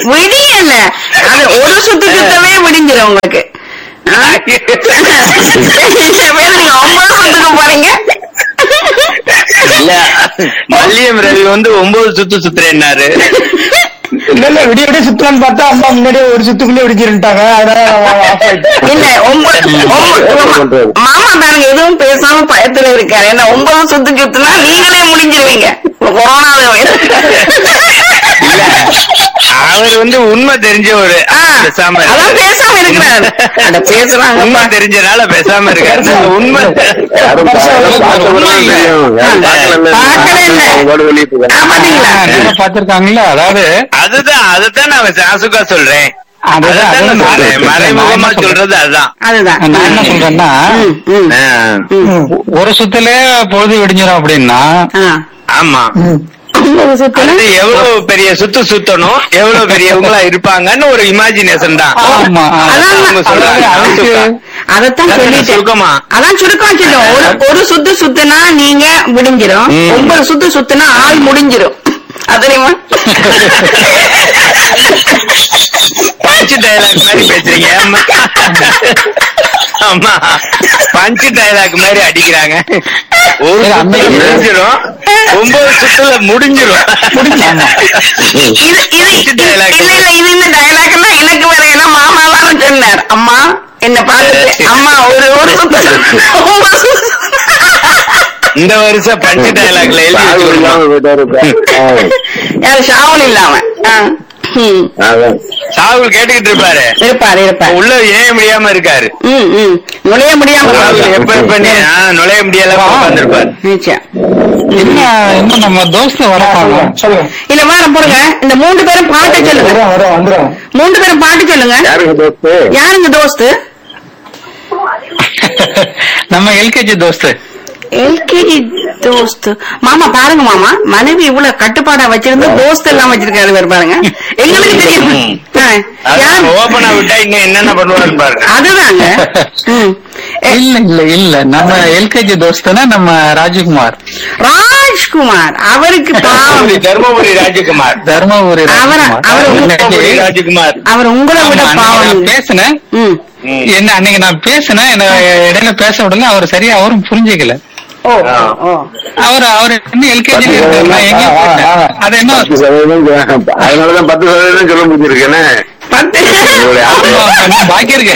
விடியல அது ஒரு சுத்து சுத்தமே விடிஞ்சிடும் உங்களுக்கு ஆ? சில பேர் நீங்க ஒன்பது சுத்துக்கு போறீங்க இல்ல மல்லியம் ரவி வந்து ஒன்பது சுத்து சுத்துறேன்னாரு இல்ல இல்ல விடிய விடிய சுத்தலான்னு பார்த்தா அம்மா முன்னாடியே ஒரு சுத்துக்குள்ளே விடிச்சிருட்டாங்க அதனால ஆஃப் ஆயிட்டு இல்ல ஒன்பது ஒன்பது- மாமா பாருங்க எதுவும் பேசாம பயத்துல இருக்காரு என்ன ஒன்பது சுத்து சுத்துனா நீங்களே முடிஞ்சிருவீங்க கொரோனாவை இல்ல அவர் வந்து உண்மை தெரிஞ்ச ஒரு ஆ, பேசாம அதான் இருக்காரு. பேசாம இருக்கிறாரு அட பேசுறாங்க உண்மை தெரிஞ்சனால பேசாம இருக்காரு நாங்க உண்மை ஆ, பாத்தீங்களா நேரா பாத்திருக்காங்கல்ல அதாவது அதுதான் அதுதான் நான் சாசுகா சொல்றேன் அதுதான், அதுதான் நான் அதுதான் சொல்றேன். நான் மறைமுகமா என்ன சொல்றேன்? சொல்றது அதுதான் அதுதான் நான் என்ன சொல்றேன்னா ம், ம், ஆ, ம். ஒரு சுத்திலே பொழுது விடிஞ்சிரும் அப்படின்னா ஆ. ஆமா ஒன்பது சுத்துல அது எவ்வளவு பெரிய சுத்து சுத்தணும் எவ்வளவு பெரியவங்களா இருப்பாங்கன்னு ஒரு இமேஜினேஷன் தான் ஆமா அதான் அவங்க சொல்றாங்க அதுக்கு சாசுகா. அதத்தான் அதான் சொல்லிட்டேன் சுருக்கமா. அதான் சுருக்கம் சொல்லும் ஒரு ஒரு சுத்து சுத்துனா நீங்க முடிஞ்சிரும் ம். ஒன்பது சுத்து சுத்துனா ஆள் முடிஞ்சிரும் அது தெரியுமா பஞ்சு டயலாக் மாதிரி பேசுறீங்க ஆமா. ஆமா பஞ்சு டயலாக் மாதிரி அடிக்கிறாங்க ஒரு சரி, அந்த சுத்துல இது- முடிஞ்சிரும் ஒன்பது சுத்துல முடிஞ்சிரும் இது இது பஞ்சு dialogue. இல்ல இல்ல இது இந்த டயலாக்னா எனக்கு வேற ஏன்னா மாமா தான் சொன்னார் அம்மா என்ன பார்த்துட்டு அம்மா ஒரு ஒரு சுத்து ஒன்பது சுத்து. இந்த வருஷம் பஞ்சு டயலாக்ல எழுதி வச்சிருக்கோம் யாரு ஷாவல் இல்லாம ஆ. ம். சாகுல் கேட்டுக்கிட்டு இருப்பாரு இருப்பாரு இருப்பாரு உள்ள ஏன் முடியாம இருக்காரு ம் ம் நுழைய முடியாம சாகுல் எப்ப எப்ப நீ- ஆ, நுழைய முடியல உட்காந்துருப்பாரு நிச்சயம் என்ன இன்னும் நம்ம தோஸ்து வரப்பாங்க சொல்லுங்க இல்ல வார போடுங்க இந்த மூன்று பேரும் பாட்டு சொல்லுங்க வரும் வந்துடும் மூன்று பேரும் பாட்டு சொல்லுங்க யாருங்க தோஸ்து நம்ம எல்கேஜி தோஸ்து எல்கேஜி தோஸ்து மாமா பாருங்க மாமா மனைவி இவ்வளவு கட்டுப்பாடா வச்சிருந்து தோஸ்து எல்லாம் வச்சிருக்காரு இவர் பாருங்க எங்களுக்கு தெரியும் ஆ, யார் ஓபனா விட்டா இங்க என்னென்ன பண்ணுவாருன்னு பாருங்க அதுதாங்க ம். எ- இல்ல இல்ல இல்ல நம்ம எல்கேஜி தோஸ்துனா நம்ம ராஜகுமார் ராஜ்குமார் அவருக்கு பாவம் தர்மபுரி தர்மபுரி ராஜகுமார் தர்மபுரி அவர- ராஜகுமார் அவரு தர்மபுரி இன்னைக்கு- ராஜகுமார் அவர் உங்களை ஆமா, விட அன்னைக்கு நான் பாவம் பேசினேன் ம் ம். என்ன அன்னைக்கு நான் பேசினேன் என்ன இடையில பேச விடல அவர் சரியா அவரும் புரிஞ்சுக்கல ஓ ஆ. ஓ அவர் அவர் இன்னும் எல்கேஜி நான் எங்கேயோ போயிட்டேன் அது என்ன அதனாலதான் பத்து சதவீதம் சொல்ல முடிஞ்சிருக்கேனே பத்து உங்களுடைய ஆமா, ஆமா, இன்னும் பாக்கி இருக்கு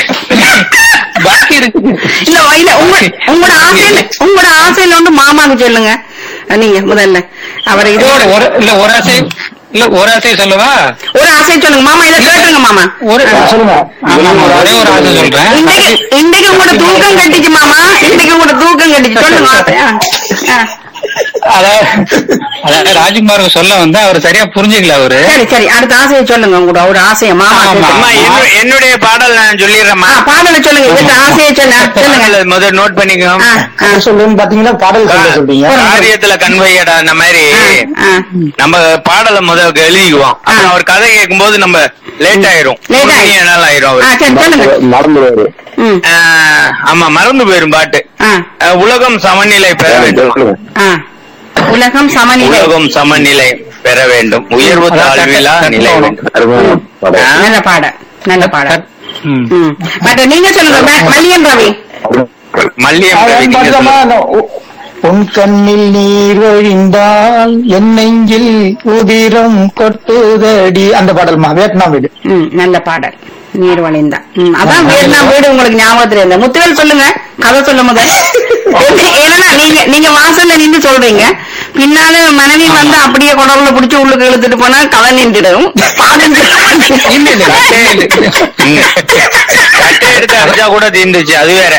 பாக்கி இருக்கு இல்ல இல்ல உங்க உங்களோட ஆசையில உங்களோட ஆசையில வந்து மாமாக்கு சொல்லுங்க நீங்க முதல்ல அவர் இதோட ஒரு இல்ல ஒரு ஆசை இல்ல ஒரு ஆசை சொல்லவா ஒரு ஆசையை சொல்லுங்க மாமா இதை கேட்டுருங்க மாமா ஒரு சொல்லுங்க ஒரே ஒரு ஆசை சொல்றேன் இன்னைக்கு இன்னைக்கு உங்களோட தூக்கம் கட்டிச்சு மாமா இன்னைக்கு உங்களோட தூக்கம் கட்டிச்சு சொல்லுங்க ஆசை. ஆ, ஆ. அதாவது அதாவது ராஜ்குமாருக்கு சொல்ல வந்து அவர் சரியா புரிஞ்சுக்கல அவரு சரி சரி அடுத்த ஆசையை சொல்லுங்க உங்களோட ஒரு ஆசையை மாமா ஆமா. சொல்லுங்க. அம்மா என்னுடைய- என்னுடைய பாடல் நான் சொல்லிடுறேம்மா ஆ, பாடலை சொல்லுங்க இந்த ஆசையை சொல்லுங்க சொல்லுங்க பாடலை முதல்ல நோட் பண்ணிக்கோங்க ஆ, ஆ. சொல்லுன்னு பாத்தீங்கன்னா பாடல் சொல்ல சொல்றீங்க காரியத்துல கண்வையடா அந்த மாதிரி ஆ, நம்ம பாடலை முதல்ல எழுதிக்குவோம் அப்புறம் அவர் கதை கேட்கும்போது நம்ம லேட் ஆயிரும் Late ஒரு ஆயிரும். மணி நாள் ஆயிரும் ஆ, அவரு சரி சொல்லுங்க மறந்துடுவாரு ம் ஆஹ், ஆமா மறந்து போயிரும் பாட்டு ஆ ஆஹ், உலகம் சமநிலை பெற வேண்டும் ஆ உலகம் சமநிலை உலகம் சமநிலை பெற வேண்டும் உயர்வு தாழ்விலா நிலை வேண்டும் ஆ? நல்ல பாட நல்ல பாட ம். ம் மற்ற நீங்க சொல்லுங்க ம- மல்லியம் ரவி மல்லியம் ரவி நீங்க சொல்லுங்க. உன் கண்ணில் நீர் வழிந்தால் என் நெஞ்சில் உதிரம் கொட்டுதடி அந்த பாடல்மா வியட்நாம் வீடு ம் நல்ல பாடல் நீர் வழிந்தா ம் அதான் வியட்நாம் வீடு உங்களுக்கு ஞாபகத்துல இருந்த முத்துவேல் சொல்லுங்க கதை சொல்ல முதல் ஏன்னா நீங்க நீங்க வாசல்ல நின்னு சொல்றீங்க பின்னால மனைவி வந்து அப்படியே குடவுல புடிச்சு உள்ளுக்கு இழுத்துட்டு போனா கதை நின்றுடும் பாடுங்க இல்ல இல்ல கட்டை எடுத்து- ம். கட்டை எடுத்து அடிச்சா கூட தீர்ந்துச்சு அது வேற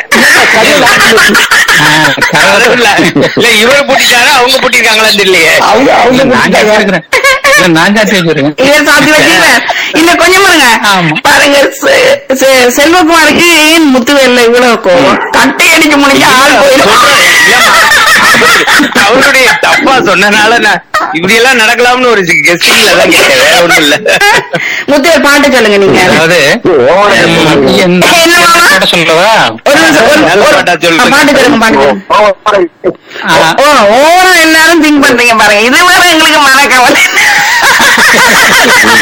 அது இல்ல இல்ல இவரு பூட்டிட்டாரா அவங்க பூட்டிருக்காங்களான்னு தெரியலையே அவங்க அவங்க நான் ஜாத்தி இருக்கிறேன் இல்ல நான் ஜாத்தி வச்சிருக்கேன் இதை சாத்தி வச்சுக்கிறேன் இல்ல கொஞ்சம் பாருங்க ஆமா. பாருங்க செ- செ- செல்வகுமாருக்கு ஏன் முத்துவேல்ல இவ்வளவு கோவம் கட்டை அடிச்சு முடிஞ்சா ஆள் போயிடும் சொல்றேன். இல்லம்மா. அவருடைய தப்பா சொன்னனால நான் இப்படி எல்லாம் நடக்கலாம்னு ஒரு கெஸ்டிங்ல தான் கேட்டேன் வேற ஒண்ணும் இல்ல முத்துவேல் பாட்டு சொல்லுங்க நீங்க அதாவது என்ன என்ன மாமா? பாட சொல்லவா ஒரு நிமிஷம், ஒரு- நல்ல ஒரு- பாட்டா சொல்லுங்க. ஆ, பாட்டு சொல்லுங்க பாட்டு சொல்லுங்க ஆ, ஓ ஓரம் எல்லாரும் திங்க் பண்றீங்க பாருங்க இது வேற எங்களுக்கு மனக்கவலை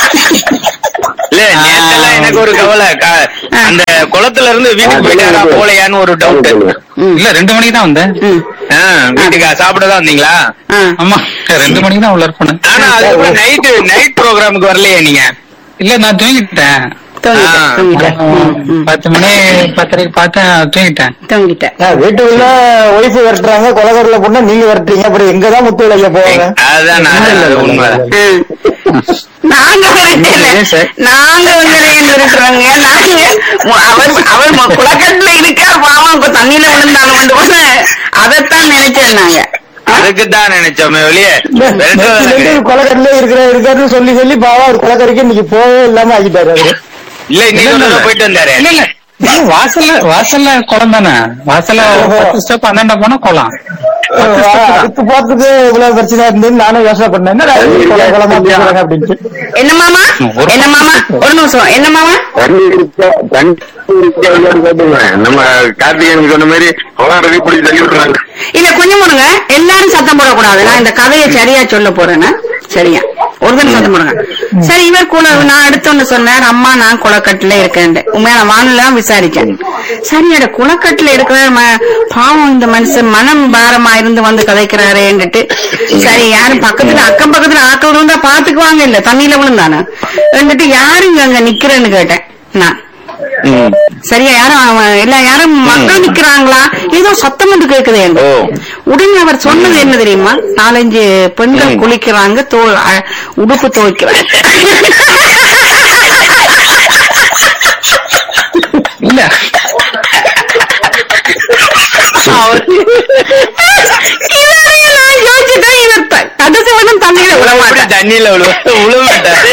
இல்ல நேத்தெல்லாம் எனக்கு ஒரு கவலை க- அந்த குளத்துல இருந்து வீட்டுக்கு போயிட்டாரா போலையான்னு ஒரு டவுட் ம். இல்ல ரெண்டு மணிக்கு தான் வந்தேன் ம். வீட்டுக்கு சாப்பிட தான் வந்தீங்களா ஆ. ஆமா ரெண்டு மணிக்கு தான் உள்ள இருப்பேன் ஆனா அதுக்கப்புறம் நைட்டு நைட் ப்ரோக்ராமுக்கு வரலையே நீங்க இல்ல நான் தூங்கிட்டேன் தூங்கிட்டேன் ஆ. தூங்கிட்டேன் ம், ம். பத்து மணி பத்தரைக்கு பார்த்தேன் தூங்கிட்டேன் தூங்கிட்டேன் வீட்டுக்குள்ள ஒய்ஃப் விரட்டுறாங்க கொலகரில் பொண்ணு நீங்க விரட்டுறீங்க அப்புறம் எங்கதான் முத்துவிளைய போவாங்க அதுதான் நான் அது உண்மைதான் ஆ. நாங்க விரட்டல ஏன் சார்? நாங்க உங்களை இருக்கிறோங்க நாங்க அவர் அவர் மு- குளக்கட்டுல இருக்கார் பாவம் இப்ப தண்ணியில விழுந்தாலும் கொண்டு அதைத்தான் நினைச்சேன் நாங்க அதுக்கு தான் நினைச்சோமே வெளியே கொலக்கரிலே இருக்கிற இருக்காருன்னு சொல்லி சொல்லி பாவா ஒரு கொலக்கரிக்கு இன்னைக்கு போகவே இல்லாம ஆகிட்டாரு அவரு இல்ல இன்னைக்கு ஒரு தடவை போயிட்டு வந்தாரு இல்ல இல்ல இது வாசல்ல வாசல்ல குளம் தானே வாசல்ல பத்து ஸ்டெப் பன்னெண்டா போனா குளம் பத்து step தான். அதுக்கு போறதுக்கு இவ்வளவு பிரச்சனை இருந்ததுன்னு நானும் யோசனை பண்ணேன் என்னடா இது கொலை கொலமா பேசுறாங்க அப்படின்ட்டு என்ன மாமா ஒரு- என்ன மாமா ஒரு நிமிஷம் என்ன மாமா தண்ணி இருக்கா தண்ணி இருக்கா இல்லையான்னு கேட்டுங்க நம்ம கார்த்திகேயன் சொன்ன மாதிரி போராடுறதை பிடிச்சி தள்ளி விட்டுறாங்க இல்ல கொஞ்சம் போடுங்க எல்லாரும் சத்தம் போடக்கூடாது நான் இந்த கதையை சரியா சொல்ல போறேன்னு சரியா ஒருத்தன் சத்தம் போடுங்க சரி இவர் கூட நான் எடுத்தோன்னு சொன்னார் அம்மா நான் குளக்கட்டுல இருக்கேன் உண்மையா நான் வானலாம் விசாரிச்சேன் சரி அட குளக்கட்டுல இருக்கிற ம- பாவம் இந்த மனுஷன் மனம் பாரமா இருந்து வந்து கதைக்கிறாரேன்னுட்டு சரி யாரும் பக்கத்துல அக்கம் பக்கத்துல ஆக்கள் இருந்தா பாத்துக்குவாங்க இல்ல தண்ணியில விழுந்தானு வந்துட்டு யாருங்க அங்க நிக்கிறேன்னு கேட்டேன் நான் சரியா யாரும் அவன் எல்லா யாரும் மக்கள் நிக்கிறாங்களா ஏதோ சத்தம் வந்து கேக்குது ஓ. உடனே அவர் சொன்னது என்ன தெரியுமா நாலஞ்சு பெண்கள் குளிக்கிறாங்க தோ அ- உடுப்பு துவைக்கிறாங்க இல்ல இவரையும் நான் யோசிச்சுட்டேன் இவர் த- கடைசி மட்டும் தண்ணியில விட எப்படி மாட்டேன் தண்ணியில விழுவ விழ மாட்டாரு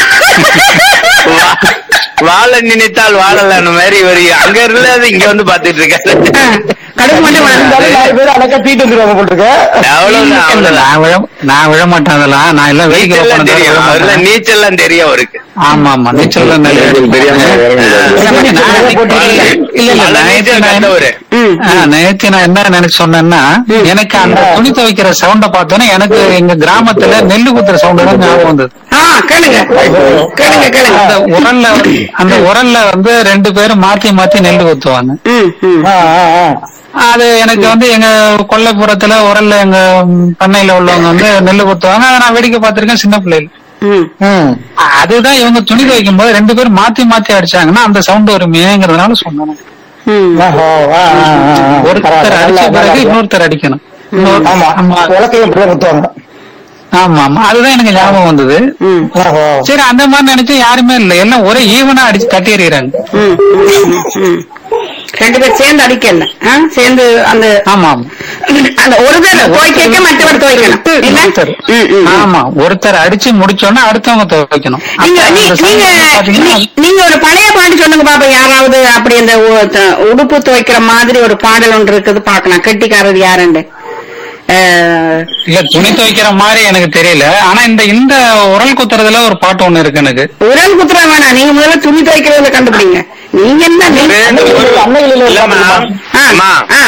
வா- வாழ நினைத்தால் வாழலான மாதிரி இவர் அங்க இருந்து இங்க வந்து பாத்துட்டு இருக்காரு கடைசி மட்டும் விட இருந்தாலும் நாலு பேர் அழகா தீட்டு வந்துருவாங்க போட்டுருக்க அவ்வளவுதான் அவ்வளவுதான் நான் விழ நான் விழ மாட்டேன் அதெல்லாம் நான் எல்லாம் வேடிக்கை நீச்சல்லாம் பார்ப்பேன், தெரியும் விழ அவர்லாம் மாட்டேன். நீச்சல்லாம் தெரியும் அவருக்கு ஆமா ஆமா நீச்சல் தான் நல்ல நீச்சல் தெரியாம இறங்குறாரு. இல்ல, இல்ல, நான் இல்ல இல்ல நல்ல நேத்து நீச்சல் நான் கண்டவரு ம் ஆ, நேத்து நான் என்ன நினைச்சு சொன்னேன்னா எனக்கு அந்த துணி துவைக்கிற சவுண்ட பார்த்தோன்னே எனக்கு எங்க கிராமத்துல நெல்லு குத்துற சவுண்ட் தான் ஞாபகம் வந்தது ஆ கேளுங்க கேளுங்க அந்த கேளுங்க உரல்ல அந்த உரல்ல வந்து ரெண்டு பேரும் மாத்தி மாத்தி நெல்லு குத்துவாங்க ம் ம் ஆ, ஆ, ஆ. அது எனக்கு வந்து எங்க கொல்லைப்புறத்துல உரல்ல எங்க ம், பண்ணையில உள்ளவங்க வந்து நெல்லு குத்துவாங்க அதை நான் வேடிக்கை பார்த்திருக்கேன் சின்ன பிள்ளைல ம் ம். அதுதான் இவங்க துணி துவைக்கும் போது ரெண்டு பேரும் மாத்தி மாத்தி அடிச்சாங்கன்னா அந்த சவுண்ட் வருமேங்கிறதுனால சொன்னேன் ம் ஆஹோ, ஆ, ஆ, ஆ, ஆ. ஒருத்தர் பரவாயில்ல, அடிச்ச நல்லா, பிறகு நல்லா. இன்னொருத்தர் அடிக்கணும் இன்னொரு- ஆமா ஆமா உலக்கையும் இப்படிதான் குத்துவாங்க ஆமா ஆமா அதுதான் எனக்கு ஞாபகம் வந்தது ம் ஆஹோ. சரி அந்த மாதிரி நினைச்சு யாருமே இல்ல எல்லாம் ஒரே ஈவனா அடிச்சு தட்டி எறிகிறாங்க ம், ம், ம். ரெண்டு பேர் சேர்ந்து அடிக்கல ஆ? சேர்ந்து அந்த ஆமா ஆமா அந்த ஒருத்தர் துவைக்க மற்றவர் துவைக்கணும் இல்ல? ஒருத்தர். ம், ம், ம். ஆமா ஒருத்தர் அடிச்சு முடிச்சோன்னா அடுத்தவங்க துவைக்கணும் நீங்க அப்ப நீ- அந்த நீங்க சமயம் பாத்தீங்கன்னா, நீ- நீங்க ஒரு பழைய பாட்டு சொல்லுங்க பாப்பா யாராவது அப்படி அந்த உ- த- உடுப்பு துவைக்கிற மாதிரி ஒரு பாடல் ஒன்று இருக்குது பாக்கலாம் கெட்டிக்காரர் யாருண்டு அஹ், இல்ல துணி துவைக்கிற மாதிரி எனக்கு தெரியல ஆனா இந்த இந்த உரல் குத்துறதுல ஒரு பாட்டு ஒண்ணு இருக்கு எனக்கு உரல் குத்துற வேணாம் நீங்க முதல்ல துணி துவைக்கிறதுல கண்டுபிடிங்க நீங்க என்ன நீங்க- ஒரு- ஒரு- அன்னையில ஒரு இல்லம்மா, ஆ, அம்மா, ஆ.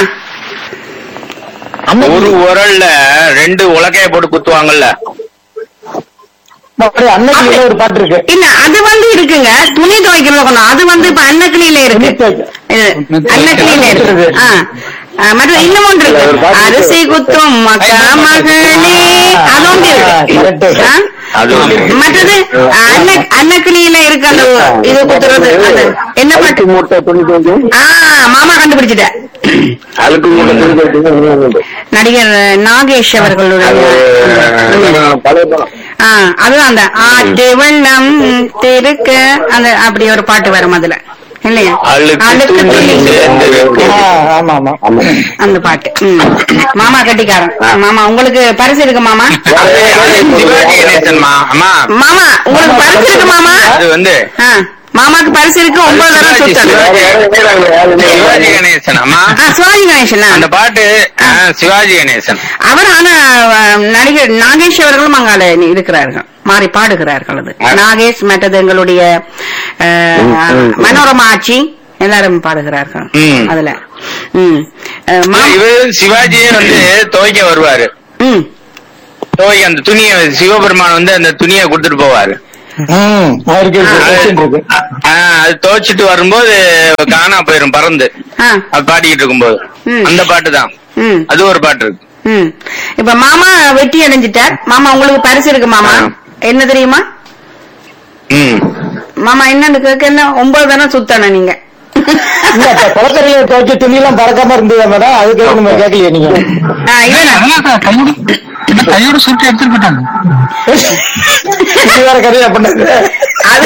ஒரு உரல்ல ரெண்டு உலக்கைய போட்டு குத்துவாங்கல்ல அப்படியே அன்னைக்கு ஒரு பாட்டு இருக்கு இல்ல அது வந்து இருக்குங்க துணி துவைக்கிறது கொண்டு அது வந்து இப்ப அன்னக்கிளியில இருக்கு துணி துவைக்க. இது, அன்னக்கிளியில இருக்கு ஆ. ஆ, மற்ற இன்னும் ஒன்று இருக்கு அரிசி குத்தும் மக்கா மகளே அது ஒன்று correct. இருக்கு ஆ? அது ஒண்ணு. மற்றது அன்ன அன்னக்கிளியில இருக்கு அந்த இது குத்துறது அது என்ன அழுக்கு பாட்டு மூட்டை துணி துவைச்சு ஆ மாமா கண்டுபிடிச்சிட்ட அழுக்கு மூட்டை துணி துவைச்சு நடிகர் நாகேஷ் அவர்களுடைய அது பழைய படம் ஆ, அதுதான் அந்த ஆட்டு வெள்ளம் தெருக்க அந்த அப்படி ஒரு பாட்டு வரும் அதுல இல்லையா அழுக்கு அழுக்கு துணி துணி சேர்ந்து இருக்கு. ஆ, ஆமா ஆமா ஆமா அந்த பாட்டு ம். மாமா கட்டிக்காரன் மாமா உங்களுக்கு பரிசு இருக்கு மாமா அது அது சிவாஜி கணேசன்மா அம்மா மாமா உங்களுக்கு பரிசு இருக்கு மாமா அது வந்து ஆ, மாமாக்கு பரிசு இருக்கு ஒன்பது தடவை சிவாஜி, சுத்தணும் சிவாஜி கணேசன் அம்மா ஆ, சிவாஜி கணேசன் அந்த பாட்டு ஆ, சிவாஜி கணேசன் அவர் ஆனா அஹ், நடிகர் நாகேஷ் அவர்களும் அங்கால இருக்கிறார்கள் மாறி பாடுகிறார்கள் அது நாகேஷ் மற்றது எங்களுடைய அஹ், மனோரமா ஆட்சி எல்லாரும் பாடுகிறார்கள் ம். அதுல ம் அஹ், மா- இவர் சிவாஜியே வந்து துவைக்க வருவாரு ம் துவைக்க அந்த துணியை சிவபெருமான் வந்து அந்த துணியை கொடுத்துட்டு போவாரு ம் அவருக்கு ஆ. question இருக்கு ஆ, அது துவைச்சிட்டு வரும்போது காணா போயிரும் பறந்து ஆ, அது பாடிக்கிட்டு இருக்கும்போது ம். அந்த பாட்டு தான் ம், அது ஒரு பாட்டு இருக்கு ம். இப்ப மாமா வெட்டி அடைஞ்சிட்டார் மாமா உங்களுக்கு பரிசு இருக்கு மாமா ஆ. என்ன தெரியுமா ம் மாமா என்னன்னு கேட்க என்ன ஒன்பது தானே சுத்தணும் நீங்க இல்ல இப்ப குளக்கரையில துவைச்ச துணி எல்லாம் பறக்காம இருந்தது மேடம் அதுக்கு நம்ம கேட்கலையே நீங்க ஆ, இவனா? அதெல்லாம் கையோட இல்ல, கையோட சுருட்டி எடுத்துட்டு போயிட்டாங்க இது வேற கதையா பண்ணது அது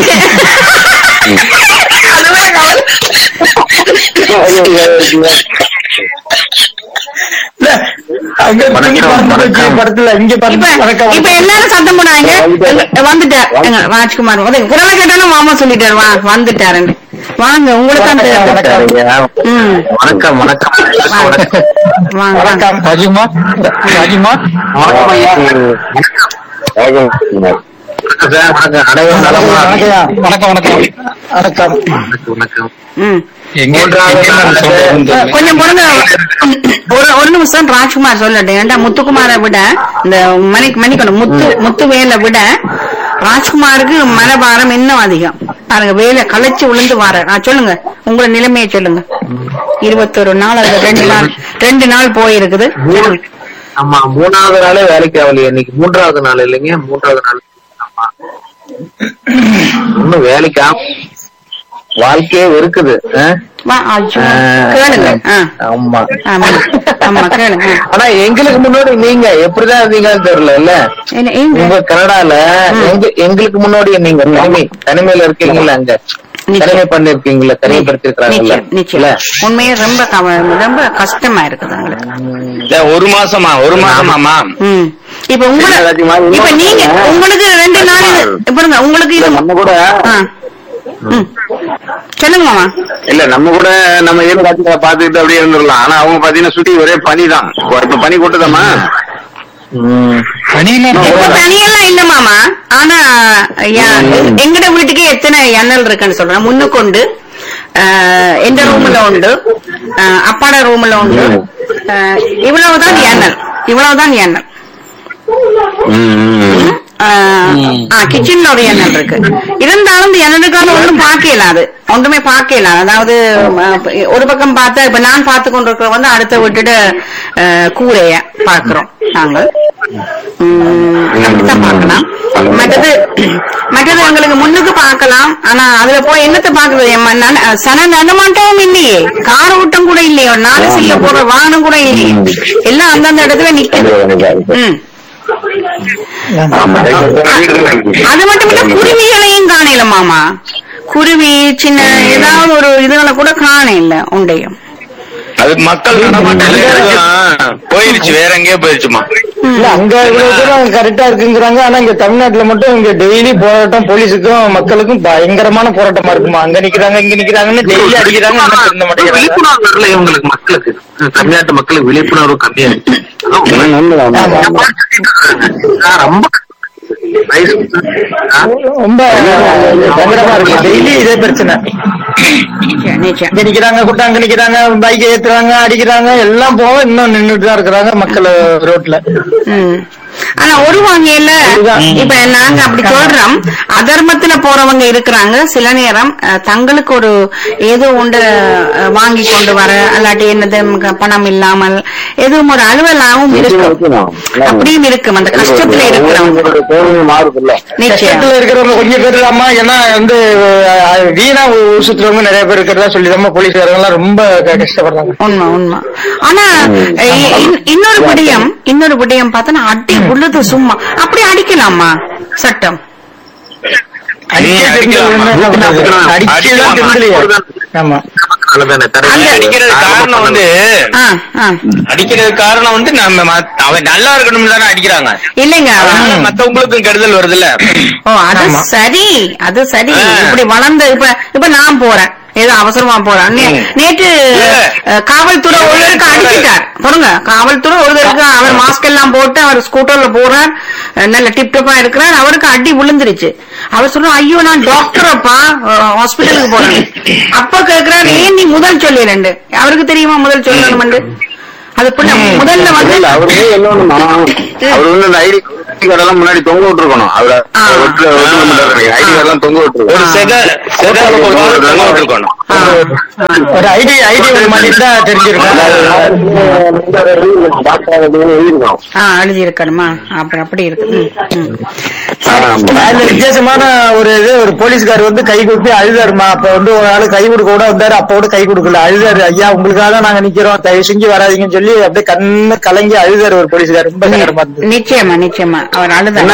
அது வேற கவலை. இல்ல, அங்க துணி பறந்து போச்சு படத்துல இங்க இப்ப பறந்து பறக்க இப்ப எல்லாரும் சத்தம் போடாங்க எங்க- வந்துட்டார் எங்க ராஜ்குமார் வந்து குரலை கேட்டாலும் மாமா சொல்லிட்டாரு வா வந்துட்டாருன்னு வாங்க உங்களுக்கு அந்த ம் வணக்கம் வணக்கம் வாங்க வாங்க வாங்க வணக்கம் ராஜ்குமார் ராஜ்குமார் அனைவரும் நலமா வணக்கம்யா. வணக்கம் வணக்கம் வணக்கம் வணக்கம் ம் எங்க மூன்றாவது எங்க நான் சொல்றேன்னு தெரியல. கொஞ்சம் பொறுங்க ஒரு ஒரு நிமிஷம் ராஜ்குமார் சொல்லட்டும் ஏன்டா முத்துக்குமாரை விட இந்த மணி மணிக்கணும் முத்து முத்து வேலை விட ராஜ்குமாருக்கு மனபாரம் இன்னும் அதிகம் பாருங்க வேலை களைச்சு விழுந்து வார நான் சொல்லுங்க உங்களோட நிலைமையை சொல்லுங்க இருபத்தொரு நாள் அது ரெண்டு நாள் ரெண்டு நாள் போயிருக்குது சொல்லுங்க. ஆமா மூணாவது நாளே வேலைக்கு ஆகலையே இன்னைக்கு மூன்றாவது நாள் இல்லைங்க மூன்றாவது நாள் ஆமா இன்னும் வேலைக்கு ஆக வாழ்க்கையே இருக்குது ஆ? வா ஐயோ, ஆ. கேளுங்க ஆ. ஆமா ஆமா ஆமா கேளுங்க ஆனா எங்களுக்கு முன்னாடி நீங்க எப்படிதான் இருந்தீங்கன்னு தெரியல இல்ல என்ன ஏங்க? உங்க கனடால எங்க எங்களுக்கு முன்னாடி நீங்க தனிமை தனிமையில இருக்கீங்கல்ல அங்க நிச்சயம். தனிமை பண்ணிருக்கீங்கல்ல தனிமைப்படுத்திருக்காங்கல்ல நிச்சயம் நிச்சயம் உண்மையே ரொம்ப கவ- ரொம்ப கஷ்டமா இருக்குது உங்களுக்கு ஏன் ஒரு மாசமா ஒரு மாசமாமா ம். இப்ப உங்களை இல்ல, ராஜிமா, இன்னும் இப்ப நீங்க உங்களுக்கு ரெண்டு நாள் இது- பாருங்க உங்களுக்கு இது நம்ம கூட ஆ. ம். சொல்லுங்க மாமா இல்ல நம்ம கூட நம்ம ஏன் காட்சிகளை பாத்துக்கிட்டு அப்படியே இருந்துடலாம் ஆனா அவங்க பாத்தீங்கன்னா சுத்தி ஒரே பனி தான் இப்ப பனி கொட்டுதாமா பணியில இப்ப தனியெல்லாம் இல்ல மாமா ஆனா யா- எங்கட வீட்டுக்கே எத்தனை எண்ணல் இருக்குன்னு சொல்றேன் முன்னுக்கொண்டு ஆஹ், எந்த ரூம்ல உண்டு ஆஹ், அப்பாட ரூம்ல உண்டு ஆஹ், இவ்வளவுதான் எண்ணல் இவ்வளவுதான் எண்ணல் கிச்சன்ல ஒரு எண்ணல் இருக்கு இருந்தாலும் இந்த எண்ணலுக்கான ஒன்றும் பார்க்கல அது ஒன்றுமே பார்க்கல அதாவது அஹ், ஒரு பக்கம் பார்த்தா இப்ப நான் பார்த்து கொண்டிருக்கிற வந்து அடுத்த விட்டுட்டு அஹ், கூரைய பார்க்கிறோம் நாங்கள் உம், அப்படித்தான் பார்க்கலாம் மற்றது மற்றது எங்களுக்கு முன்னுக்கு பார்க்கலாம் ஆனா அதுல போய் என்னத்தை பாக்குறது என் ம- நன- சன நடமாட்டமும் இல்லையே கார் ஓட்டம் கூட இல்லையே ஒரு நாலு சில்ல போற வாகனம் கூட இல்லையே எல்லாம் அந்தந்த இடத்துல நிக்குது ம் அது மட்டும் இல்ல குருவிகளையும் காணல மாமா குருவி சின்ன ஏதாவது ஒரு இதுகளை கூட காண இல்ல உண்டையும் அது மக்கள் நடமாட்டம் இருக்கிறதுலாம் போயிருச்சு வேற எங்கேயோ போயிருச்சுமா இல்ல அங்க இவ்வளவு தூரம் கரெக்டா இருக்குங்கிறாங்க ஆனா இங்க தமிழ்நாட்டுல மட்டும் இங்க டெய்லி போராட்டம் போலீஸுக்கும் மக்களுக்கும் பயங்கரமான போராட்டமா இருக்குமா அங்க நிக்கிறாங்க இங்க நிக்கிறாங்கன்னு டெய்லி அடிக்கிறாங்க ஆனா திருந்த மாட்டேங்கிறாங்க விழிப்புணர்வு வரல இவங்களுக்கு மக்களுக்கு தமிழ்நாட்டு மக்களுக்கு விழிப்புணர்வு கம்மியா இருக்கு ஆ, ரொம்ப ஆ, ரொம்ப பயங்கரமா இருக்கு டெய்லி இதே பிரச்சனை நிச்சயம், நிச்சயம் இங்க நிக்கிறாங்க கூட்டம் அங்க நிக்கிறாங்க பைக் ஏத்துறாங்க அடிக்கிறாங்க எல்லாம் போக இன்னும் நின்றுட்டு தான் இருக்கிறாங்க மக்கள் ரோட்ல ம். ஆனா ஒரு வகையில இப்ப நாங்க அப்படி சொல்றோம் அதர்மத்துல போறவங்க இருக்கிறாங்க சில நேரம் அஹ், தங்களுக்கு ஒரு ஏதோ ஒன்று அஹ், வாங்கி கொண்டு வர அல்லாட்டி என்னது நமக்கு பணம் இல்லாமல் எதுவும் ஒரு அலுவலாகவும் இருக்கும் அப்படியும் இருக்கும் அந்த கஷ்டத்துல இருக்கிறவங்க மாறுதுல்ல நிச்சயம் கஷ்டத்துல இருக்கிறவங்க கொஞ்சம் பேர் இல்லாம ஏன்னா வந்து அஹ், வீணா ஊர் சுத்துறவங்க நிறைய பேர் இருக்கிறதா சொல்லி நம்ம போலீஸ்காரங்க எல்லாம் ரொம்ப க- கஷ்டப்படுறாங்க உண்மை உண்மை ஆனா இ- இன்- இன்னொரு விடயம் இன்னொரு விடயம் பார்த்தா அடி உள்ளது சும்மா அப்படி அடிக்கலாமா சட்டம் அடிச்சே திருந்தலையே. அடிச்சேதான் திருந்தலையே. ஆமா நல்லதானே அந்த அடிக்கிறது காரணம் வந்து ஆ, ஆ. அடிக்கிறதுக்கு காரணம் வந்து நம்ம ம- அவன் நல்லா இருக்கணும் தானே அடிக்கிறாங்க இல்லைங்க அதனால மத்தவங்களுக்கும் கெடுதல் வருதுல்ல ஓ அது ஆமா. சரி அது சரி ஆ. இப்படி வளர்ந்த இப்ப இப்ப நான் போறேன் ஏதோ அவசரமா போறேன் நே- ம். நேற்று இல்ல. அஹ், காவல்துறை ஒருவருக்கு அடிச்சிட்டார் பாருங்க காவல்துறை ஒருவருக்கு அவர் மாஸ்க் எல்லாம் போட்டு அவர் ஸ்கூட்டர்ல போறார் அஹ், நல்ல டிப் டப்பா இருக்கிறார் அவருக்கு அடி விழுந்துருச்சு அவர் சொல்ற ஐயோ நான் டாக்டர் அப்பா ஹாஸ்பிட்டலுக்கு போறேன் அப்ப கேக்குறாரு ஏன் நீ முதல் சொல்லி ரெண்டு அவருக்கு தெரியுமா முதல் சொல்லணும்னு அது பின்ன முதல்ல வந்து இல்ல அவரு என்ன ஒண்ணுமா அவர் வந்து அந்த ஐடி கார்டு எல்லாம் முன்னாடி தொங்க விட்டுருக்கணும் அவரை ஆ. ஐடி கார்டு எல்லாம் தொங்க ஒரு விட்டுருக்கணும் செத செத ஒரு வாரம் தங்க விட்டுருக்கணும் ஆ, ஆ. ஒரு ஐடி ஐடி ஒரு மாதிரி தான் தெரிஞ்சிருக்கும் எழுதிருக்கோம் ஆ எழுதி இருக்கணுமா அப்புறம் அப்படி இருக்கு ம், ம். அதுல வித்தியாசமான ஒரு இது ஒரு போலீஸ்கார் வந்து கை கொடுத்து அழுதாருமா அப்ப வந்து ஒரு ஆளு கை கொடுக்க கூட வந்தாரு அப்ப கூட கை கொடுக்கல அழுதாரு ஐயா உங்களுக்காக தான் நாங்க நிக்கிறோம் தயவு செஞ்சு வராதீங்கன்னு சொல்லி அப்படியே கண்ணு கலங்கி அழுதாரு ஒரு போலீஸ்கார் ரொம்ப சங்கடமா இருந்தது நிச்சயமா நிச்சயமா அவர் அழுத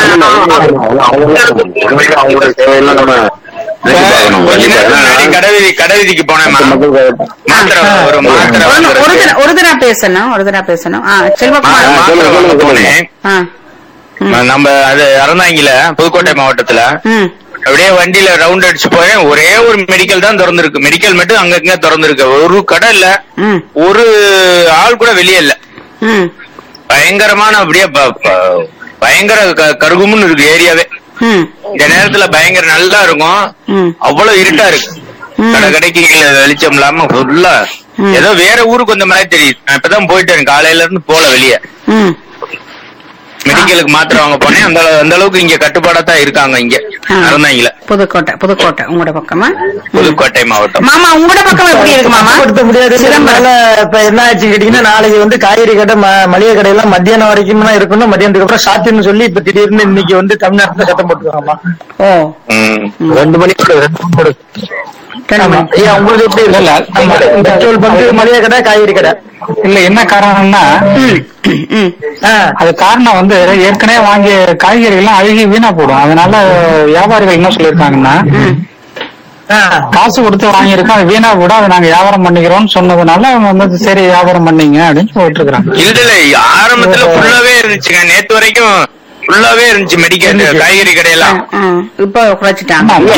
அவங்களோட தேவையெல்லாம் நம்ம கொஞ்ச நேரத்துக்கு முன்னாடி கடைவீதி கடைவீதிக்கு போனேன் மாத்திரை ஒரு மாத்திரை ஒரு வாங்குறதுக்கு. தடவை- ஒரு தடவை பேசணும் ஒரு தடவை பேசணும் ஆ செல்வகுமார் ஆ, மாத்திரை சொல்லுங்க, வாங்க சொல்லுங்க. போனேன் ஆ ம், நம்ம அது அறந்தாங்கில புதுக்கோட்டை மாவட்டத்துல ம் அப்படியே வண்டியில ரவுண்ட் அடிச்சு போறேன் ஒரே ஒரு மெடிக்கல் தான் திறந்திருக்கு மெடிக்கல் மட்டும் அங்கங்க திறந்திருக்கு ஒரு கடை இல்ல ம் ஒரு ஆள் கூட வெளியே இல்ல ம் பயங்கரமான அப்படியே ப- ப- பயங்கர க- கருகுமுன்னு இருக்கு ஏரியாவே ம் இந்த நேரத்துல பயங்கர நல்லா இருக்கும் ம் அவ்வளவு இருட்டா இருக்கு ம். கடை கடைக்கு வெளிச்சம் இல்லாம ஃபுல்லா ம். ஏதோ வேற ஊருக்கு வந்த மாதிரி தெரியுது நான் இப்பதான் போயிட்டேன் காலையில இருந்து போல வெளியே ம் மெடிக்கலுக்கு மாத்திரை வாங்க போனேன் அந்த அளவு- அந்த அளவுக்கு இங்க கட்டுப்பாடா தான் இருக்காங்க இங்க ஆ. அறந்தாங்கில புதுக்கோட்டை புதுக்கோட்டை உங்களோட பக்கமா புதுக்கோட்டை மாவட்டம் மாமா உங்களோட பக்கம் எப்படி இருக்கு மாமா கட்டுப்படுத்த முடியாது சிதம்பரம் சிதம்பரம் இப்ப என்ன ஆச்சு கேட்டீங்கன்னா நாளைக்கு வந்து காய்கறி கடை ம- மளிகை கடையெல்லாம் மத்தியானம் வரைக்கும் தான் இருக்கணும் மத்தியானத்துக்கு அப்புறம் ஷார்ட்னு சொல்லி இப்ப திடீர்னு இன்னைக்கு வந்து தமிழ்நாட்டுல சட்டம் போட்டுருக்காங்கம்மா ஓ ம். ரெண்டு மணிக்கு ரெண்டு மணி. ஐயா உங்களுக்கு எப்படி இல்ல, இல்ல. ஆமா. பெட்ரோல் பங்கு மளிகை கடை காய்கறி கடை இல்ல என்ன காரணம்னா ம் ம் ஆ. அது காரணம் வந்து ஏற்கனவே வாங்கிய காய்கறிகள் எல்லாம் அழுகி வீணா போடும் அதனால வியாபாரிகள் என்ன சொல்லியிருக்காங்கன்னா ஆ. காசு கொடுத்து வாங்கியிருக்கோம் அது வீணா கூட அதை நாங்க வியாபாரம் பண்ணிக்கிறோம்னு சொன்னதுனால அவங்க வந்து சரி வியாபாரம் பண்ணீங்க அப்படின்னு சொல்லிட்டு இருக்காங்க இல்ல இல்ல ஆரம்பத்துல ஃபுல்லாவே இருந்துச்சுங்க நேத்து வரைக்கும் ஃபுல்லாவே இருந்துச்சு மெடிக்கல் காய்கறி கடையெல்லாம் ஆ, இப்ப குறைச்சிட்டாங்க ஆமா.